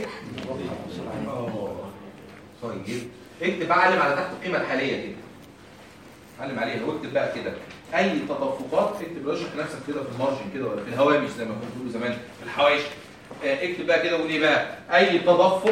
Speaker 1: طيب اكتب بقى علم على تحت القيمه الحاليه كده علم عليها واكتب بقى كده اي تدفقات اكتب اشرح نفسك كده في المارجن كده ولا في الهوامش زي ما كنتوا بتقولوا زمان في الحواشي آه، اكتب بقى كده وقول ايه بقى اي تدفق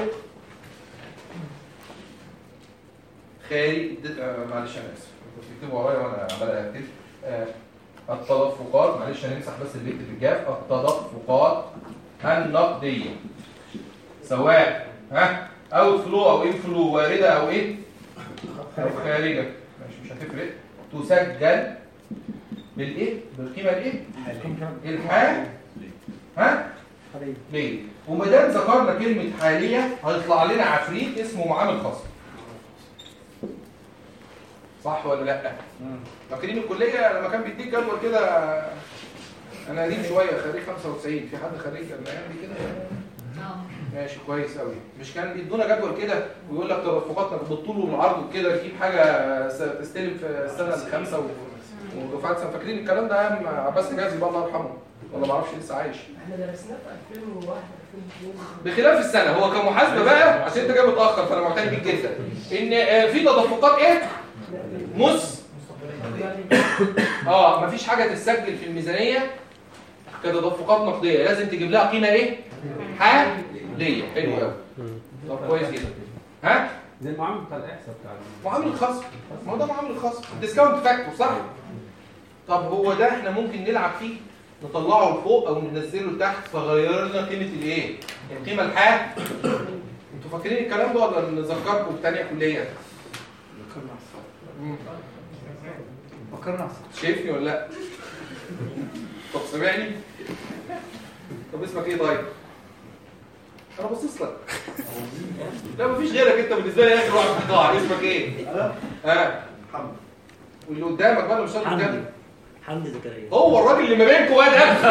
Speaker 1: خارج آه، معلش انا اسف كنت بتكتبوا ورايا وانا عمال اكتب آه، التدفقات معلش هنمسح بس اللي بيكتب الجاف التدفقات النقديه سواء ها اوت فلو او ان فلو وارده او ايه او خارجه ماشي مش هتفرق تسجل بالايه بالقيمه الايه الحال ها ليه وما دام ذكرنا كلمه حاليه هيطلع لنا عفريت اسمه معامل خاص صح ولا لا فاكرين الكليه لما كان بيديك جدول كده انا قديم شويه خريج 95 في حد خريج الايام دي كده ماشي كويس قوي مش كان بيدونا جدول كده ويقول لك تدفقاتنا بالطول والعرض وكده تجيب حاجه س- تستلم في السنه الخامسه و- ودفعات سنه فاكرين الكلام ده ايام عباس حجازي بقى الله يرحمه ولا ما اعرفش لسه عايش
Speaker 9: احنا درسناه في 2001 2002
Speaker 1: بخلاف السنه هو كمحاسبه بقى عشان انت جاي متاخر فانا معتني بيك جدا ان آه، في تدفقات ايه مس اه مفيش حاجه تتسجل في الميزانيه كتدفقات نقديه لازم تجيب لها قيمه ايه حاليه حلو قوي طب كويس جدا ها
Speaker 3: زي المعامل بتاع الاحصاء بتاع
Speaker 1: معامل الخصم ما هو ده معامل الخصم الديسكاونت فاكتور صح طب هو ده احنا ممكن نلعب فيه نطلعه لفوق او ننزله لتحت فغير لنا قيمه الايه القيمه الحال انتوا فاكرين الكلام ده ولا نذكركم بتانية كليه مم.
Speaker 5: فكرنا
Speaker 1: شايفني ولا لا طب سامعني طب اسمك ايه طيب انا باصص لك لا مفيش غيرك انت بالنسبه لي اخر واحد في القاعه اسمك ايه ها
Speaker 8: محمد
Speaker 1: واللي قدامك بقى مش شرط
Speaker 4: حمدي
Speaker 1: كده
Speaker 4: حمدي زكريا
Speaker 1: هو الراجل اللي ما بينكم واد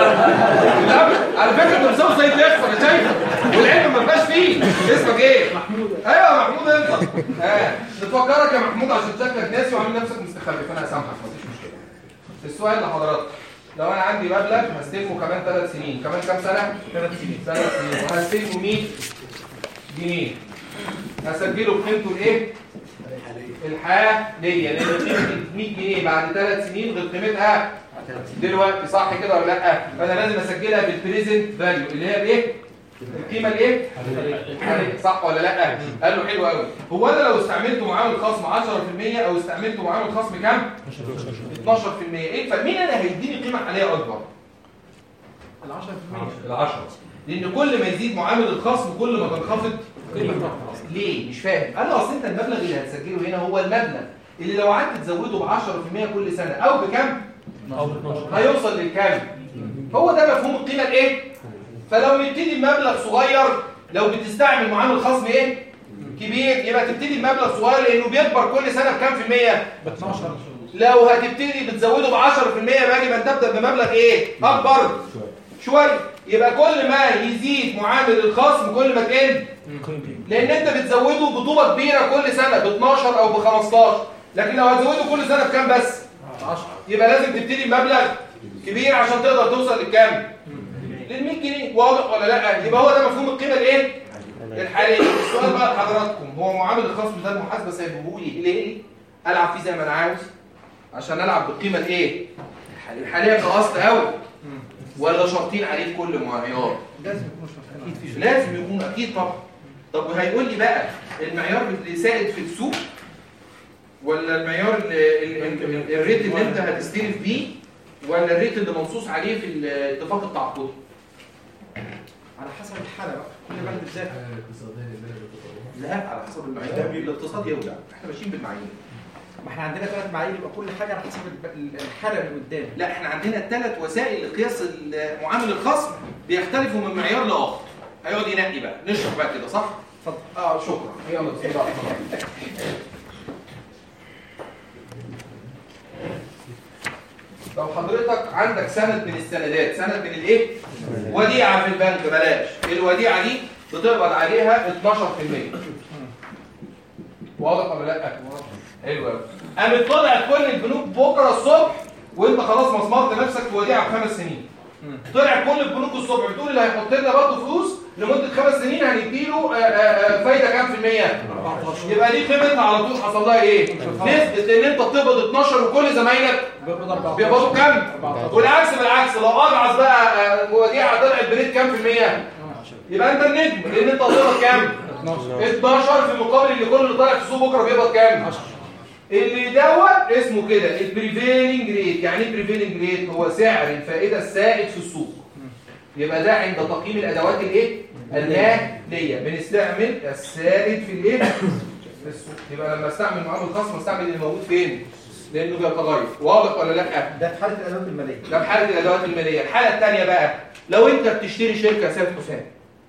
Speaker 1: لا على فكره انت مسوي زي الاخر انا شايفه والعلم ما بقاش فيه اسمك ايه محمود ايوه محمود انت ها نفكرك يا محمود عشان شكلك ناسي وعامل نفسك مستخبي فانا هسامحك مفيش مشكله السؤال لحضراتكم لو انا عندي مبلغ هستلمه كمان ثلاث سنين كمان كام سنه ثلاث سنين ثلاث سنين وهستلمه 100 جنيه هسجله بقيمته الايه الحاليه لان قيمه 100 جنيه بعد ثلاث سنين غير قيمتها دلوقتي صح كده ولا لا فانا لازم اسجلها بالبريزنت فاليو اللي هي الايه القيمه الايه الحاليه صح ولا لا قال له حلو قوي هو انا لو استعملت معامل خصم 10% او استعملت معامل خصم كام 12% ايه الفرق مين انا هيديني قيمه حاليه اكبر
Speaker 5: ال 10%
Speaker 3: العشرة
Speaker 1: لان كل ما يزيد معامل الخصم كل ما تنخفض قيمه الخصم ليه مش فاهم قال له اصل انت المبلغ اللي هتسجله هنا هو المبلغ اللي لو قعدت تزوده ب 10% كل سنه او بكام هيوصل للكام هو ده مفهوم القيمه الايه فلو نبتدي بمبلغ صغير لو بتستعمل معامل خصم ايه كبير يبقى تبتدي بمبلغ صغير لانه بيكبر كل سنه بكام في الميه
Speaker 5: ب 12
Speaker 1: لو هتبتدي بتزوده ب 10% يبقى يبقى تبدا بمبلغ ايه اكبر شويه يبقى كل ما يزيد معامل الخصم كل ما تقل لان انت بتزوده بطوبه كبيره كل سنه ب 12 او ب 15 لكن لو هتزوده كل سنه بكام بس
Speaker 5: 10
Speaker 1: يبقى لازم تبتدي بمبلغ كبير عشان تقدر توصل للكام لل 100 جنيه واضح ولا لا يبقى هو ده مفهوم القيمه الايه الحاليه السؤال بقى لحضراتكم هو معامل الخصم ده المحاسبه سايبه لي ليه العب فيه زي ما انا عاوز عشان العب بالقيمه الايه الحاليه كاصل قوي ولا شرطين عليه في كل معيار
Speaker 5: لازم يكون شرطين اكيد في
Speaker 1: لازم يكون اكيد طبعا طب وهيقول لي بقى المعيار اللي سائد في السوق ولا المعيار اللي ال- ال- ال- الريت اللي انت هتستلف بيه ولا الريت اللي منصوص عليه في الاتفاق التعاقدي
Speaker 5: على حسب الحاله بقى كل بلد بذاتها
Speaker 1: لا على حسب المعايير الاقتصاد يوجع احنا ماشيين بالمعايير
Speaker 5: ما احنا عندنا ثلاث معايير يبقى كل حاجه على حسب الب- الحاله اللي قدام
Speaker 1: لا احنا عندنا ثلاث وسائل لقياس ال- معامل الخصم بيختلفوا من معيار لاخر هيقعد ينقي بقى نشرح بقى كده صح
Speaker 5: اتفضل
Speaker 1: اه شكرا يلا اتفضل لو حضرتك عندك سند من السندات سند من الايه وديعه في البنك بلاش الوديعه دي بتقبض عليها 12% واضح ولا لا حلو قوي قامت طلعت كل البنوك بكره الصبح وانت خلاص مسمرت نفسك في وديعه بخمس سنين طلع كل البنوك الصبح بتقول اللي هيحط لنا برضه فلوس لمده خمس سنين هنديله آه، آه، آه، فايده كام في الميه؟ يبقى دي قيمتها على طول حصل لها ايه؟ نسبه ان انت بتقبض 12 وكل زمايلك
Speaker 5: بيقبض 14
Speaker 1: بيقبضوا كام؟ والعكس بالعكس لو اضعف بقى آه، وديعه طلعت بريت كام في الميه؟ يبقى انت النجم لان انت هتقبض كام؟ 12 في مقابل اللي كل اللي طالع في السوق بكره بيقبض كام؟ اللي دوت اسمه كده البريفيلنج ريت يعني ايه بريفيلنج ريت هو سعر الفائده السائد في السوق يبقى ده عند تقييم الادوات الايه الماليه بنستعمل السائد في الايه في السوق يبقى لما استعمل معامل خصم استعمل اللي موجود فين لانه بيتغير واضح ولا لا
Speaker 5: ده في حاله الادوات الماليه
Speaker 1: ده في حاله الادوات الماليه الحاله الثانيه بقى لو انت بتشتري شركه سيد حسام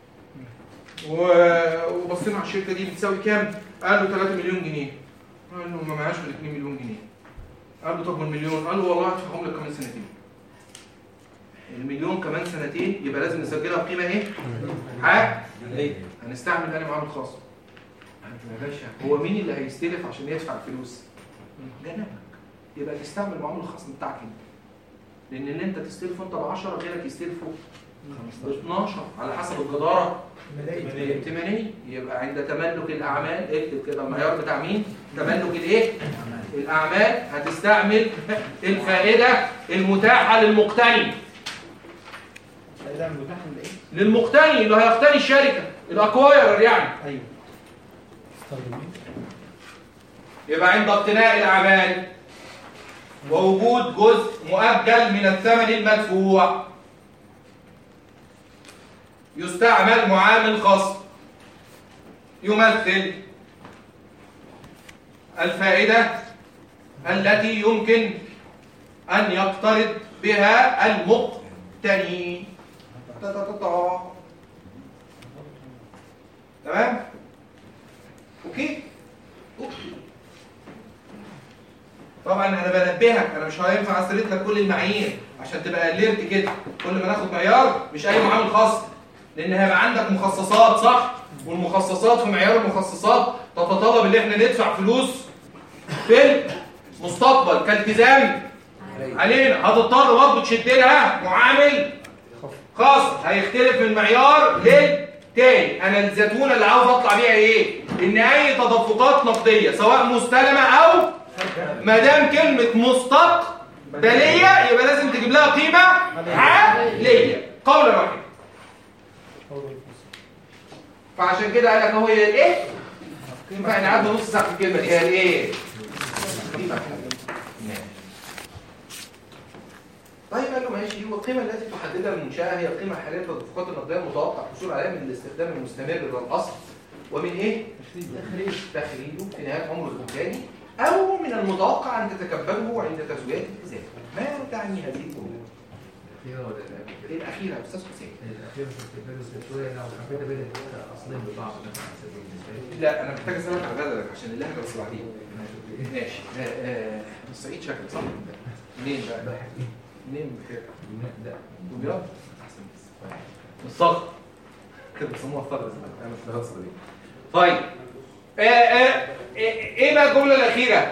Speaker 1: و- وبصينا على الشركه دي بتساوي كام قال له 3 مليون جنيه قال له ما معاش غير 2 مليون جنيه قال له طب والمليون قال له والله هدفعهم لك كمان سنتين المليون كمان سنتين يبقى لازم نسجلها بقيمه ايه حق هنستعمل تاني معامل خاص يا باشا هو مين اللي هيستلف عشان يدفع الفلوس جنبك يبقى تستعمل معامل الخاص بتاعك انت لان ان انت تستلفه انت ب 10 غيرك يستلفه ب 12 على حسب الجداره الائتمانيه يبقى عند تملك الاعمال اكتب كده المعيار بتاع مين تملك الايه الاعمال هتستعمل الفائده المتاحه للمقتني
Speaker 5: ده متاح لايه؟
Speaker 1: للمقتني اللي هيقتني الشركه الاكوايرر يعني
Speaker 5: ايوه
Speaker 1: يبقى عند اقتناء الاعمال ووجود جزء مؤجل من الثمن المدفوع يستعمل معامل خاص يمثل الفائدة التي يمكن أن يقترض بها المقتني تا تا تا تا. تمام؟ أوكي؟ أوكي طبعا انا بنبهك انا مش هينفع اسرد لك كل المعايير عشان تبقى اليرت كده كل ما ناخد معيار مش اي معامل خاص لان هيبقى عندك مخصصات صح والمخصصات في معيار المخصصات تتطلب ان احنا ندفع فلوس في المستقبل كالتزام علينا هتضطر برضه تشد لها معامل خاص هيختلف من معيار للتاني انا الزتونه اللي عاوز اطلع بيها ايه ان اي تدفقات نقديه سواء مستلمه او ما دام كلمة مستقبلية يبقى لازم تجيب لها قيمة عالية قولا واحدا فعشان كده قال لك هو هي الايه؟ قيمة احنا قعدنا نص ساعة في الكلمة دي هي الايه؟ قيمة عالية. ماشي. طيب قال له ماشي هو القيمة التي تحددها المنشأة هي القيمة الحالية للتدفقات النقدية المتوقع الحصول عليها من الاستخدام المستمر للأصل ومن ايه؟ تخريج تخريجه في نهاية عمره الإمكاني أو من المتوقع أن تتكبره عند تسويات الالتزام ما تعني هذه الأمور؟
Speaker 3: الأخيرة ولا الأخيرة؟
Speaker 1: الأخيرة يا أستاذ حسين
Speaker 3: الأخيرة في التفاوز شوية لو حبيت أبين الثلاثة أصلين ببعض مثلا على سبيل المثال
Speaker 1: لا أنا محتاج أسألك على بدلك عشان اللهجة بس بعدين ماشي آه، آه، الصعيد شكل صح؟ منين بقى؟ منين بخير؟
Speaker 3: لا
Speaker 1: دمياط؟ أحسن بس من الصخر كده بيسموها الثغر زمان أنا مش الهصة دي طيب آه، آه، إيه إيه بقى الجملة الأخيرة؟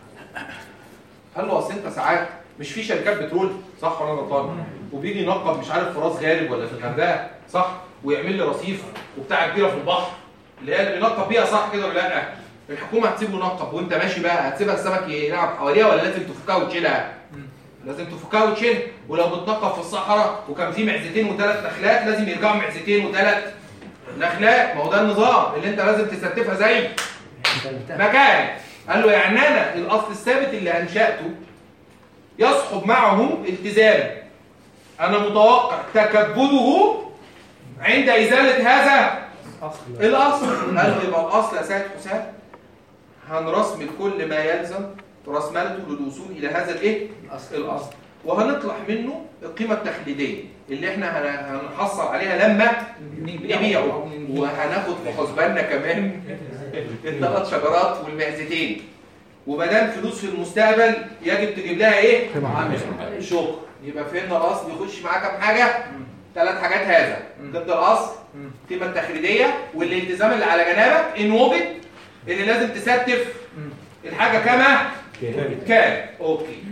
Speaker 1: قال له أصل أنت ساعات مش في شركات بترول صح ولا أنا غلطان؟ وبيجي ينقب مش عارف في راس غارب ولا في الغردقة صح؟ ويعمل لي رصيف وبتاع كبيرة في البحر اللي هي اللي بينقب بيها صح كده ولا لا؟ الحكومة هتسيبه ينقب وأنت ماشي بقى هتسيبها السمك يلعب حواليها ولا لازم تفكها وتشيلها؟ لازم تفكها وتشيلها ولو بتنقب في الصحراء وكان في معزتين وثلاث نخلات لازم يرجعوا معزتين وثلاث نخلات ما هو ده النظام اللي انت لازم تستفها زي مكان قال له يعني انا الاصل الثابت اللي انشاته يصحب معه التزام انا متوقع تكبده عند ازاله هذا الاصل قال له يبقى الاصل يا سيد حسام هنرسم كل ما يلزم رسملته للوصول الى هذا الايه الاصل وهنطلح منه القيمه التحديديه اللي احنا هن- هنحصل عليها لما نبيعه وهناخد في حسباننا كمان الثلاث شجرات والمعزتين وما دام فلوس في المستقبل يجب تجيب لها ايه؟ شكر يبقى فهمنا الاصل يخش معاه كام حاجه؟ ثلاث حاجات هذا ضد الاصل القيمه التخريجيه والالتزام اللي على جنابك ان وجد اللي لازم تستف الحاجه كما كان اوكي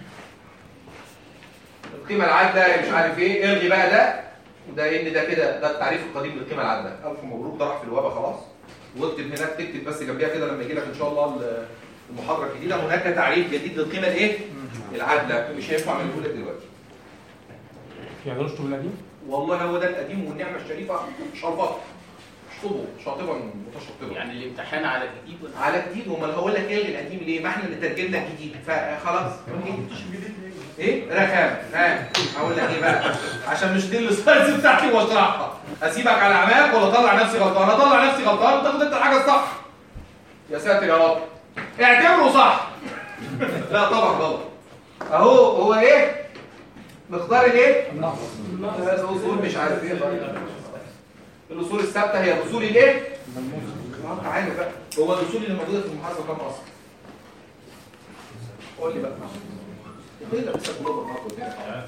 Speaker 1: القيمه العادله مش عارف ايه الغي بقى ده ده ان ده كده ده التعريف القديم للقيمه العادله الف مبروك ده راح في الوابه خلاص واكتب هناك تكتب بس جنبيها كده لما يجي لك ان شاء الله ال- المحاضره الجديده هناك تعريف جديد للقيمه الايه العادله مش هينفع نقول لك دلوقتي
Speaker 10: يعني رشته بالقديم؟
Speaker 1: والله هو ده القديم والنعمه الشريفه شربات شطبه شاطبا متشطبه
Speaker 7: يعني الامتحان على جديد ولا
Speaker 1: على جديد امال هقول لك الغي القديم ليه ما احنا اللي ترجمنا الجديد فخلاص اوكي ايه رخام ها هقول لك ايه بقى عشان مش دي السلايدز بتاعتي واشرحها اسيبك على اعمالك ولا اطلع نفسي غلطان اطلع نفسي غلطان وتاخد انت الحاجه الصح يا ساتر يا رب اعتبره صح لا طبعا غلط اهو هو ايه مقدار الايه الاصول مش عارف ايه الاصول الثابته هي الاصول الايه اه تعالى بقى هو الاصول اللي موجوده في المحاسبه كام اصل قول لي بقى كده لسه جلوبال برضه الدنيا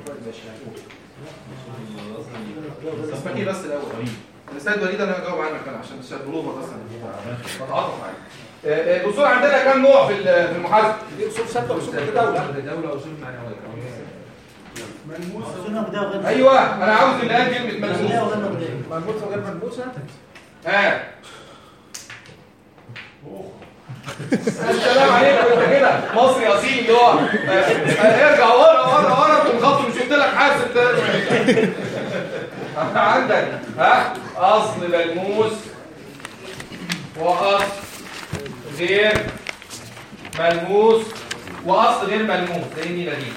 Speaker 1: اسمك ايه بس الاول الاستاذ وليد انا هجاوب عنك انا عشان مش جلوبال بس أنا بتعاطف معاك آه، آه، الاصول عندنا كام نوع في ال- في المحاسبه
Speaker 5: دي اصول ثابته واصول متداوله
Speaker 3: دولة وأصول معنوية
Speaker 4: أصولنا بداية وغير
Speaker 1: ايوه انا عاوز اللي قال كلمه
Speaker 4: بداية
Speaker 1: ملموس
Speaker 4: وغير بداية
Speaker 5: ملموسه وغير ملموسه
Speaker 1: ها السلام عليكم انت كده مصري اصيل اللي هو آه، آه، ارجع ورا ورا ورا تقوم خط مش قلت لك حاسب تاني. عندك ها اصل ملموس واصل غير ملموس واصل غير ملموس زي دي دي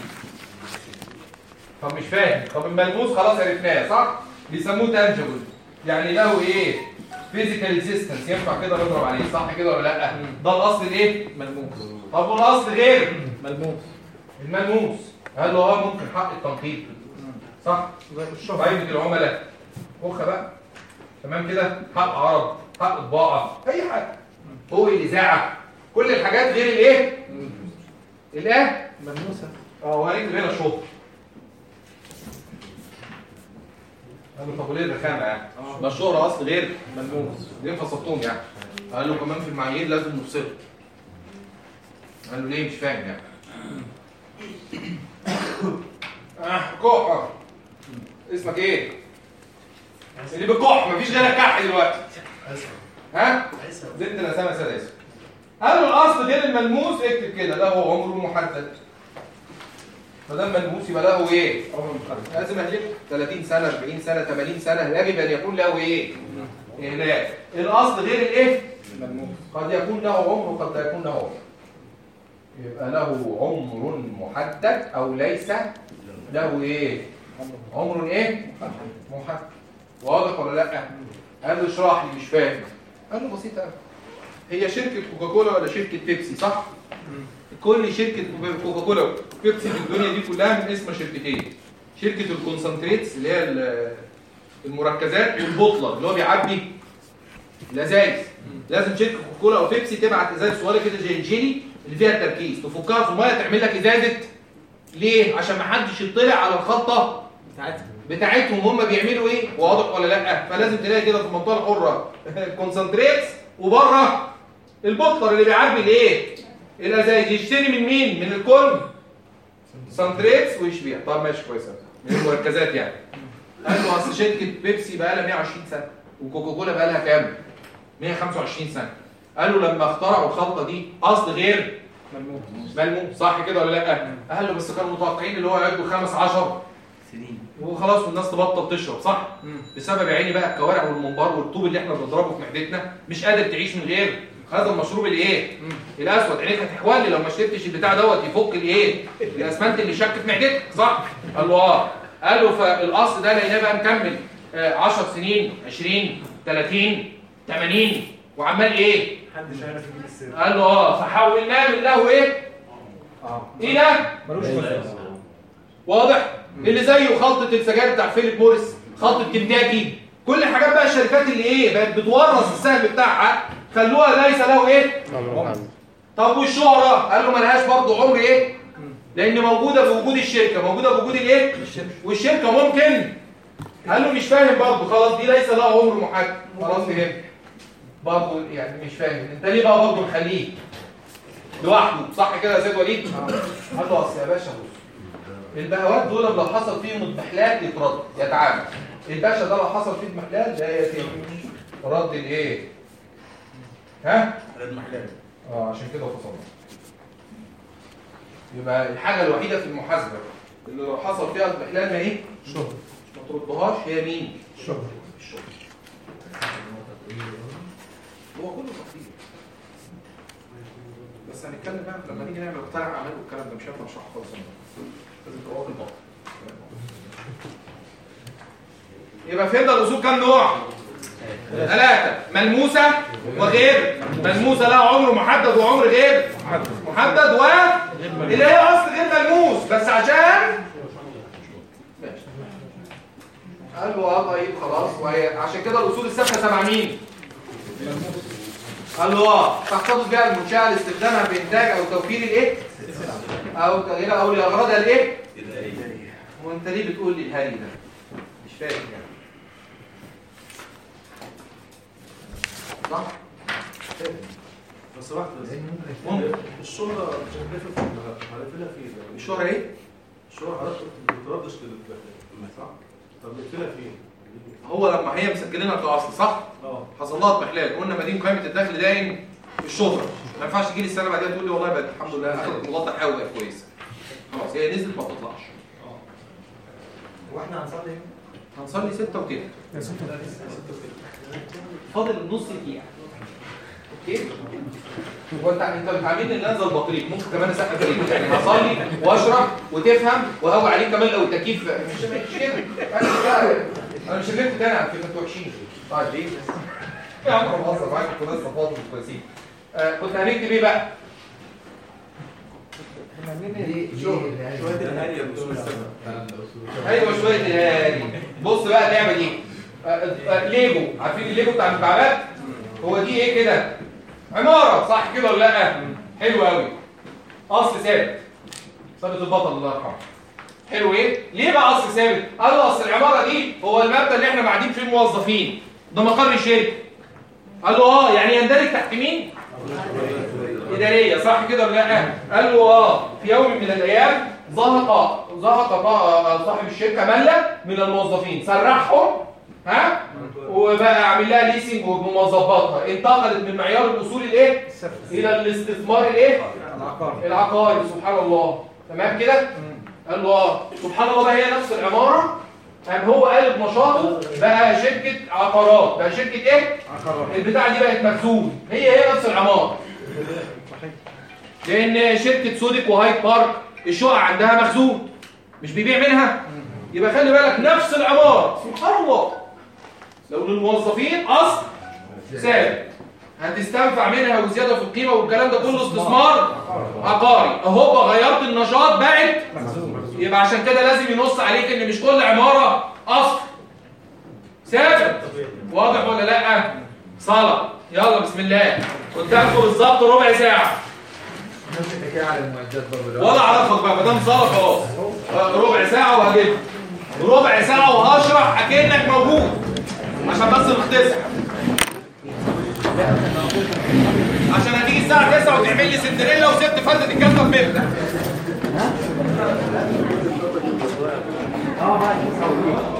Speaker 1: طب مش فاهم طب الملموس خلاص عرفناه صح بيسموه تانجبل يعني له ايه فيزيكال اكزيستنس ينفع كده نضرب عليه صح كده ولا لا ده الاصل الايه
Speaker 5: ملموس
Speaker 1: طب والاصل غير
Speaker 5: ملموس
Speaker 1: الملموس هل هو ممكن حق التنقيط صح
Speaker 5: زي الشهرة
Speaker 1: قائمه العملاء اخ بقى تمام كده حق عرض حق طباعه اي حاجه هو الاذاعه كل الحاجات غير الايه الايه
Speaker 5: ملموسه
Speaker 1: اه وهنكتب هنا الشهر قال له طب وليه الرخامه يعني ده الشهرة اصل غير ملموس ليه فصلتهم يعني قال له كمان في المعايير لازم نفصله قال له ليه مش فاهم يعني اه كح اسمك ايه اللي بكح مفيش غيرك كح دلوقتي ها زدت الاسامي يا سادة اسم قال له الاصل غير الملموس اكتب كده له عمر محدد ما دام ملموس يبقى له ايه عمر محدد لازم اهلك 30 سنه 40 سنه 80 سنه يجب ان يكون له ايه إهلاك الاصل غير الايه
Speaker 5: ملموس
Speaker 1: قد يكون له عمر وقد لا يكون له عمر يبقى له عمر محدد او ليس له ايه عمر ايه محدد واضح ولا لا قال له اشرح لي مش فاهم قال له بسيطه قوي هي شركه كوكاكولا ولا شركه بيبسي صح كل شركه كوكاكولا وبيبسي في الدنيا دي كلها من اسم شركتين شركه الكونسنتريتس اللي هي ال- المركزات والبطله اللي هو بيعبي الازايز لازم شركه كوكاكولا او بيبسي تبعت ازايز صغيره كده زي الجيلي اللي فيها التركيز تفكها في الميه تعمل لك ازازه ليه عشان ما حدش يطلع على الخطه
Speaker 5: بتاعتها
Speaker 1: بتاعتهم هم بيعملوا ايه واضح ولا لا فلازم تلاقي كده في المنطقه الحره الكونسنتريتس وبره البطلر اللي بيعبي الايه الازايز يشتري من مين من الكل سنتريتس ويشبيع طب ماشي كويس أوي. من المركزات يعني قال له اصل شركه بيبسي بقى لها 120 سنه وكوكاكولا بقى لها كام 125 سنه قالوا لما اخترعوا الخلطه دي اصل غير
Speaker 5: ملموس
Speaker 1: ملموم صح كده ولا لا قال له بس كانوا متوقعين اللي هو يعدوا خمس عشر
Speaker 4: سنين
Speaker 1: وخلاص والناس تبطل تشرب صح
Speaker 5: مم.
Speaker 1: بسبب يا عيني بقى الكوارع والمنبار والطوب اللي احنا بنضربه في معدتنا مش قادر تعيش من غير هذا المشروب الايه
Speaker 5: مم.
Speaker 1: الاسود عينيك هتحولي لو ما شربتش البتاع دوت يفك الايه الاسمنت اللي شك في معدتك صح قال له اه قال له فالاصل ده لقيناه بقى مكمل آه 10 سنين 20 30 80 وعمال ايه
Speaker 3: محدش عارف يجيب السر
Speaker 1: قال له اه فحولناه من له ايه
Speaker 5: اه
Speaker 1: الى
Speaker 5: ملوش وزن
Speaker 1: واضح اللي زيه خلطه السجاير بتاع فيليب موريس خلطه كنتاكي كل الحاجات بقى الشركات اللي ايه بقت بتورث السهم بتاعها خلوها ليس له ايه طب والشهره قال له ملهاش برضه عمر ايه لان موجوده بوجود الشركه موجوده بوجود الايه والشركه ممكن قال له مش فاهم برضه خلاص دي ليس لها عمر محدد خلاص فهمت برضه يعني مش فاهم انت ليه بقى برضه مخليه لوحده صح كده يا سيد وليد قال له اصل يا باشا بص البهوات دول لو حصل فيهم اضمحلال يترد يتعامل الباشا ده لو حصل فيه اضمحلال ده يتم رد الايه ها
Speaker 8: المحلال
Speaker 1: اه عشان كده فصلنا يبقى الحاجه الوحيده في المحاسبه اللي لو حصل فيها اضمحلال ما ايه
Speaker 3: شهر
Speaker 1: ما تردهاش هي مين
Speaker 3: شهر
Speaker 1: الشغل هو كله تقدير بس هنتكلم بقى لما نيجي نعمل مقترح اعمال والكلام ده مش هينفع نشرحه خالص النهارده. لازم تبقى واخد بالك. يبقى فهمنا الاصول كام نوع؟ ثلاثة ملموسة وغير ملموسة لها عمر محدد وعمر غير محدد و اللي هي اصل غير ملموس بس عشان ماشي قال له اه طيب خلاص وهي عشان كده الاصول الثابته تبع مين؟ قال له اه تحتفظ بها المنشاه لاستخدامها في انتاج او توفير الايه؟ او الى او لاغراضها الايه وانت ليه بتقول لي الهري ده مش فاهم يعني صح
Speaker 8: لو سمحت بس
Speaker 1: ممكن
Speaker 8: الشهرة شايفها هنقفلها فين؟ يعني
Speaker 1: الشهرة ايه
Speaker 8: الشهرة حضرتك ما بتردش للداخل صح؟ طب نقفلها فين؟
Speaker 1: هو لما هي مسجلينها كاصل صح
Speaker 8: اه
Speaker 1: حصل لها اضمحلال قلنا مدين قائمه الدخل داين في الشهره ما ينفعش تجي لي السنه بعدها تقول لي والله بقت الحمد لله اخذت موضح قوي بقت كويسه خلاص هي نزلت ما بتطلعش
Speaker 4: واحنا هنصلي
Speaker 1: هنصلي ستة وتلت فاضل نص دقيقة اوكي هو انت انت بتعاملني ان انا زي البطريق ممكن كمان اسقف عليك يعني هصلي واشرح وتفهم وهوي عليك كمان لو التكييف مش مش كده انا مش كده. انا مش شلمت تاني على فكره انتوا وحشين طيب ليه يا عم انا بهزر معاك انتوا لسه فاضل مش كويسين آه، كنت هنكتب ايه بقى؟
Speaker 8: شوية الهادية بتقول
Speaker 1: ايوه شويه الهادي بص بقى اللعبه دي آه، آه، ليجو عارفين الليجو بتاع المكعبات هو دي ايه كده عماره صح كده ولا لا حلو قوي اصل ثابت ثابت البطل الله يرحمه حلو ايه ليه بقى اصل ثابت قال له اصل العماره دي هو المبنى اللي احنا قاعدين فيه موظفين ده مقر الشركه قال له اه يعني يندرج تحت مين إدارية صح كده ولا لا؟ قال له اه في يوم من الأيام زهق زهق طا- صاحب الشركة ملة من الموظفين سرحهم ها وبقى عامل لها ليسنج ومظبطها انتقلت من معيار الأصول الإيه؟ إلى الاستثمار الإيه؟
Speaker 5: العقار
Speaker 1: العقاري سبحان الله تمام كده؟ قال له اه سبحان الله بقى هي نفس العمارة قام هو قالب نشاطه بقى شركة عقارات بقى شركة إيه؟
Speaker 5: عقار
Speaker 1: البتاعة دي بقت مخزون هي هي نفس العمارة لان شركه سودك وهايد بارك الشقق عندها مخزون مش بيبيع منها يبقى خلي بالك نفس العماره سبحان الله لو للموظفين اصل ثابت هتستنفع منها وزياده في القيمه والكلام ده كله استثمار عقاري اهو غيرت النشاط بقت يبقى عشان كده لازم ينص عليك ان مش كل عماره اصل ثابت واضح ولا لا صلاه يلا بسم الله قدامكم بالظبط ربع ساعه
Speaker 3: نفس الحكايه على المعدات برضه
Speaker 1: ولا اعرفك بقى ما دام صلاه خلاص ربع ساعه وهجيب ربع ساعه وهشرح اكنك موجود عشان بس نختصر عشان هتيجي الساعه 9 وتعمل لي سندريلا وست فتت الجزمه في بيتنا
Speaker 4: اه بعد